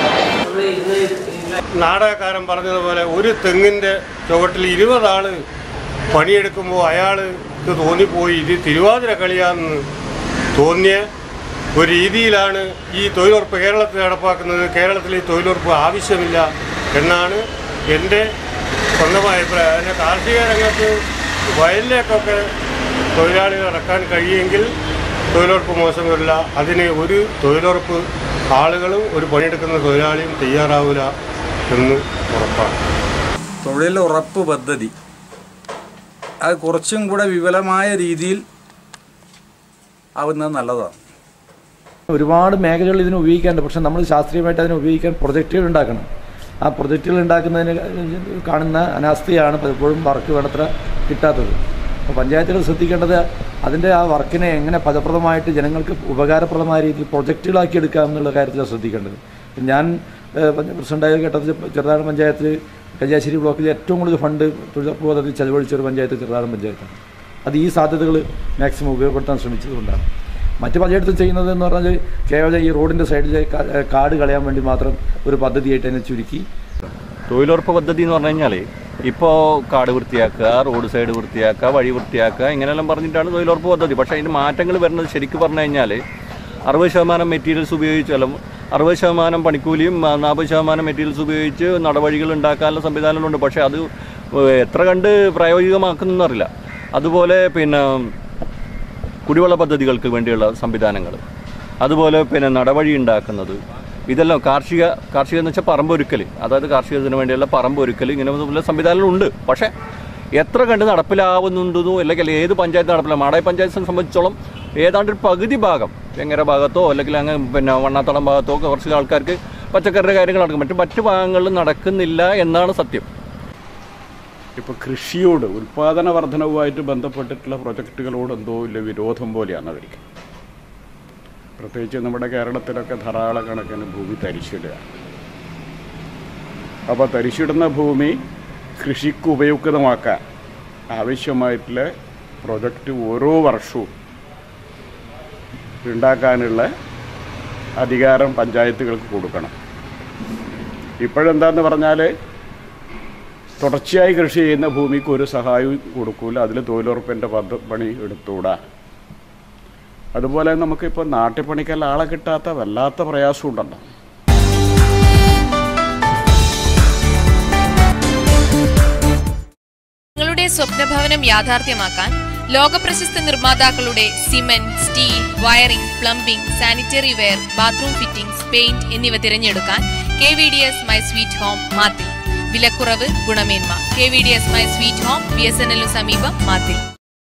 നാടകക്കാരൻ പറഞ്ഞതുപോലെ ഒരു തെങ്ങിൻ്റെ ചുവട്ടിൽ ഇരുപതാള് പണിയെടുക്കുമ്പോൾ അയാൾക്ക് തോന്നിപ്പോയി ഇത് തിരുവാതിര കളിയാന്ന് തോന്നിയ ഒരു രീതിയിലാണ് ഈ തൊഴിലുറപ്പ് കേരളത്തിൽ നടപ്പാക്കുന്നത് കേരളത്തിൽ ഈ തൊഴിലുറപ്പ് ആവശ്യമില്ല എന്നാണ് എൻ്റെ സ്വന്തമായ അഭിപ്രായം അതിന് കാർഷിക രംഗത്ത് വയലിലേക്കൊക്കെ തൊഴിലാളികൾ ഇറക്കാൻ കഴിയുമെങ്കിൽ തൊഴിലുറപ്പ് മോശം വരില്ല അതിന് ഒരു തൊഴിലുറപ്പ് ആളുകളും ഒരു പണിയെടുക്കുന്ന തൊഴിലാളിയും തയ്യാറാവില്ല എന്ന് ഉറപ്പാണ് തൊഴിലുറപ്പ് പദ്ധതി അത് കുറച്ചും കൂടെ വിപുലമായ രീതിയിൽ ആവുന്നത് നല്ലതാണ് ഒരുപാട് മേഖലകൾ ഇതിന് ഉപയോഗിക്കാനുണ്ട് പക്ഷെ നമ്മൾ ശാസ്ത്രീയമായിട്ട് അതിനെ ഉപയോഗിക്കാൻ പ്രൊജക്റ്റുകൾ ഉണ്ടാക്കണം ആ പ്രൊജക്റ്റുകൾ ഉണ്ടാക്കുന്നതിന് കാണുന്ന അനാസ്ഥയാണ് പലപ്പോഴും വർക്ക് വേണ്ടത്ര കിട്ടാത്തത് അപ്പോൾ പഞ്ചായത്തുകൾ ശ്രദ്ധിക്കേണ്ടത് അതിൻ്റെ ആ വർക്കിനെ എങ്ങനെ ഫലപ്രദമായിട്ട് ജനങ്ങൾക്ക് ഉപകാരപ്രദമായ രീതിയിൽ പ്രൊജക്റ്റുകളാക്കി എടുക്കാം എന്നുള്ള കാര്യത്തിലാണ് ശ്രദ്ധിക്കേണ്ടത് ഞാൻ ഏഹ്, പഞ്ച- പ്രസിഡന്റായ ഘട്ടത്തിൽ ചെറുതാഴം പഞ്ചായത്തിൽ കല്യാശ്ശേരി ബ്ലോക്കിൽ ഏറ്റവും കൂടുതൽ ഫണ്ട് തൊഴിലുറപ്പ് പദ്ധതി ചെലവഴിച്ച ഒരു പഞ്ചായത്ത് ചെറുതാഴം പഞ്ചായത്താണ് അത് ഈ സാധ്യതകൾ മാക്സിമം ഉപയോഗപ്പെടുത്താൻ ശ്രമിച്ചതുകൊണ്ടാണ് മറ്റു പലയിടത്തും ചെയ്യുന്നത് എന്ന് പറഞ്ഞാൽ കേവലം ഈ റോഡിൻ്റെ സൈഡിലെ കാ- ഏഹ് കാട് കളയാൻ വേണ്ടി മാത്രം ഒരു പദ്ധതിയായിട്ട് അതിനെ ചുരുക്കി തൊഴിലുറപ്പ് പദ്ധതി എന്ന് പറഞ്ഞു കഴിഞ്ഞാൽ ഇപ്പോൾ കാട് വൃത്തിയാക്കുക റോഡ് സൈഡ് വൃത്തിയാക്കുക വഴി വൃത്തിയാക്കുക ഇങ്ങനെയെല്ലാം പറഞ്ഞിട്ടാണ് തൊഴിലുറപ്പ് പദ്ധതി പക്ഷേ അതിന് മാറ്റങ്ങൾ വരുന്നത് ശരിക്കും പറഞ്ഞു കഴിഞ്ഞാൽ അറുപത് ശതമാനം മെറ്റീരിയൽസ് ഉപയോഗിച്ചാലും അറുപത് ശതമാനം പണിക്കൂലിയും ആ, നാൽപ്പത് ശതമാനം മെറ്റീരിയൽസ് ഉപയോഗിച്ച് നടവഴികൾ ഉണ്ടാക്കാനുള്ള സംവിധാനങ്ങളുണ്ട് പക്ഷേ അത് എത്ര കണ്ട് പ്രായോഗികമാക്കുന്നറിയില്ല അതുപോലെ പിന്നെ കുടിവെള്ള പദ്ധതികൾക്ക് വേണ്ടിയുള്ള സംവിധാനങ്ങൾ അതുപോലെ പിന്നെ നടവഴി ഉണ്ടാക്കുന്നത് ഇതെല്ലാം കാർഷിക കാർഷിക എന്ന് വെച്ചാൽ പറമ്പൊരുക്കൽ അതായത് കാർഷികത്തിന് വേണ്ടിയുള്ള പറമ്പൊരുക്കൽ ഇങ്ങനെ ഉള്ള സംവിധാനങ്ങളുണ്ട് പക്ഷേ എത്ര കണ്ട് നടപ്പിലാവുന്നുണ്ടെന്നോ അല്ലെങ്കിൽ ഏത് പഞ്ചായത്ത് നടപ്പിലാവും മാടായി പഞ്ചായത്തിനെ സംബന്ധിച്ചോളം ഏതാണ്ട് ഒരു പകുതി ഭാഗം ചെങ്ങര ഭാഗത്തോ അല്ലെങ്കിൽ അങ്ങ് പിന്നെ വണ്ണാത്തടം ഭാഗത്തോ ഒക്കെ കുറച്ച് ആൾക്കാർക്ക് പച്ചക്കറിയുടെ കാര്യങ്ങൾ നടക്കും മറ്റു മറ്റു ഭാഗങ്ങളിൽ നടക്കുന്നില്ല എന്നാണ് സത്യം ഇപ്പോൾ കൃഷിയോട് ഉൽപാദന വർധനവുമായിട്ട് ബന്ധപ്പെട്ടിട്ടുള്ള പ്രൊജക്റ്റുകളോട് എന്തോ ഇല്ല വിരോധം പോലെയാണ് അവർക്ക് പ്രത്യേകിച്ച് നമ്മുടെ കേരളത്തിലൊക്കെ ധാരാളം കണക്കിന് ഭൂമി തരിച്ചിടുക അപ്പോൾ തരിച്ചിടുന്ന ഭൂമി കൃഷിക്ക് ഉപയുക്തമാക്കാൻ ആവശ്യമായിട്ടുള്ള പ്രൊജക്റ്റ് ഓരോ വർഷവും ഉണ്ടാക്കാനുള്ള അധികാരം പഞ്ചായത്തുകൾക്ക് കൊടുക്കണം ഇപ്പോഴെന്താന്ന് പറഞ്ഞാൽ തുടർച്ചയായി കൃഷി ചെയ്യുന്ന ഭൂമിക്ക് ഒരു സഹായവും കൊടുക്കൂല അതിൽ തൊഴിലുറപ്പിൻ്റെ പദ്ധ പണി എടുത്തുകൂടാ അതുപോലെ നമുക്കിപ്പോൾ നാട്ടിപ്പണിക്കെല്ലാം ആളെ കിട്ടാത്ത വല്ലാത്ത പ്രയാസം ഉണ്ടല്ലോ നിങ്ങളുടെ സ്വപ്നഭവനം യാഥാർത്ഥ്യമാക്കാൻ ലോകപ്രശസ്ത നിർമ്മാതാക്കളുടെ cement steel wiring plumbing sanitary ware bathroom fittings paint എന്നിവ തിരഞ്ഞെടുക്കാൻ K V D S my sweet home Mathil വിലക്കുറവ് ഗുണമേന്മ K V D S my sweet home B S N L സമീപം മാത്തിൽ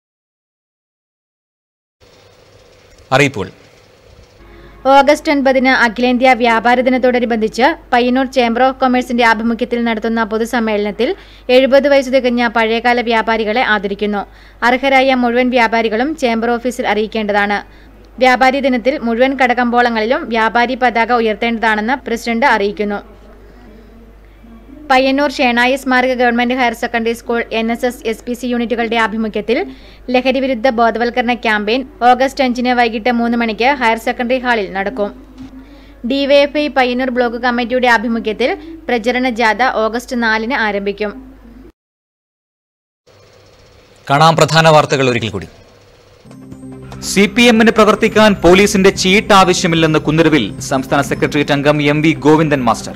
അറിയിപ്പോൾ ഓഗസ്റ്റ് ഒൻപതിന് അഖിലേന്ത്യാ വ്യാപാര ദിനത്തോടനുബന്ധിച്ച് പയ്യന്നൂർ ചേംബർ ഓഫ് കൊമേഴ്സിന്റെ ആഭിമുഖ്യത്തിൽ നടത്തുന്ന പൊതുസമ്മേളനത്തിൽ എഴുപത് വയസ്സ് തികഞ്ഞ പഴയകാല വ്യാപാരികളെ ആദരിക്കുന്നു അർഹരായ മുഴുവൻ വ്യാപാരികളും ചേംബർ ഓഫീസിൽ അറിയിക്കേണ്ടതാണ് വ്യാപാരി ദിനത്തിൽ മുഴുവൻ കടകമ്പോളങ്ങളിലും വ്യാപാരി പതാക ഉയർത്തേണ്ടതാണെന്ന് പ്രസിഡന്റ് അറിയിക്കുന്നു പയ്യന്നൂർ ഷേണായി സ്മാരക government higher secondary school N S S S P C യൂണിറ്റുകളുടെ ആഭിമുഖ്യത്തിൽ ലഹരി വിരുദ്ധ ബോധവൽക്കരണ ക്യാമ്പയിൻ ഓഗസ്റ്റ് അഞ്ചിന് വൈകിട്ട് മൂന്ന് മണിക്ക് ഹയർ സെക്കൻഡറി ഹാളിൽ നടക്കും ഡിവൈഎഫ്ഐ പയ്യന്നൂർ ബ്ലോക്ക് കമ്മിറ്റിയുടെ ആഭിമുഖ്യത്തിൽ പ്രചരണ ജാഥ ഓഗസ്റ്റ് നാലിന് ആരംഭിക്കും കാണാം പ്രധാന വാർത്തകൾ ഒരിക്കൽ കൂടി സി പി എമ്മിന് പ്രവർത്തിക്കാൻ പോലീസിന്റെ ചീട്ട് ആവശ്യമില്ലെന്ന് കുന്നരുവിൽ സംസ്ഥാന സെക്രട്ടേറിയറ്റ് അംഗം M V Govindan master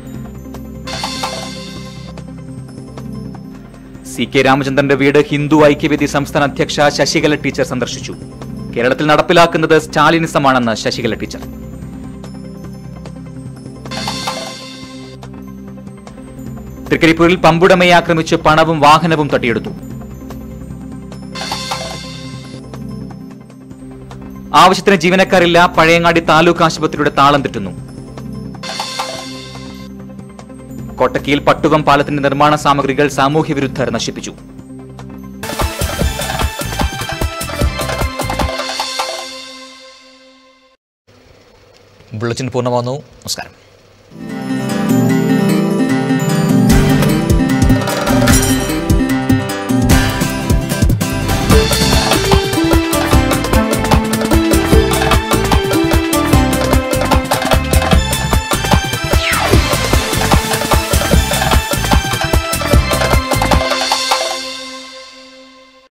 C K രാമചന്ദ്രന്റെ വീട് ഹിന്ദു ഐക്യവേദി സംസ്ഥാന അധ്യക്ഷ ശശികല ടീച്ചർ സന്ദർശിച്ചു കേരളത്തിൽ നടപ്പിലാക്കുന്നത് സ്റ്റാലിനിസമാണെന്ന് ശശികല ടീച്ചർ തൃക്കരിപ്പൂരിൽ പമ്പുടമയെ ആക്രമിച്ച് പണവും വാഹനവും തട്ടിയെടുത്തു ആവശ്യത്തിന് ജീവനക്കാരില്ല പഴയങ്ങാടി താലൂക്ക് ആശുപത്രിയുടെ താളം തെറ്റുന്നു കോട്ടക്കിയിൽ പട്ടുകം പാലത്തിന്റെ നിർമ്മാണ സാമഗ്രികൾ സാമൂഹ്യ വിരുദ്ധർ നശിപ്പിച്ചു ബുള്ളറ്റിൻ പൂർണ്ണമാകുന്നു നമസ്കാരം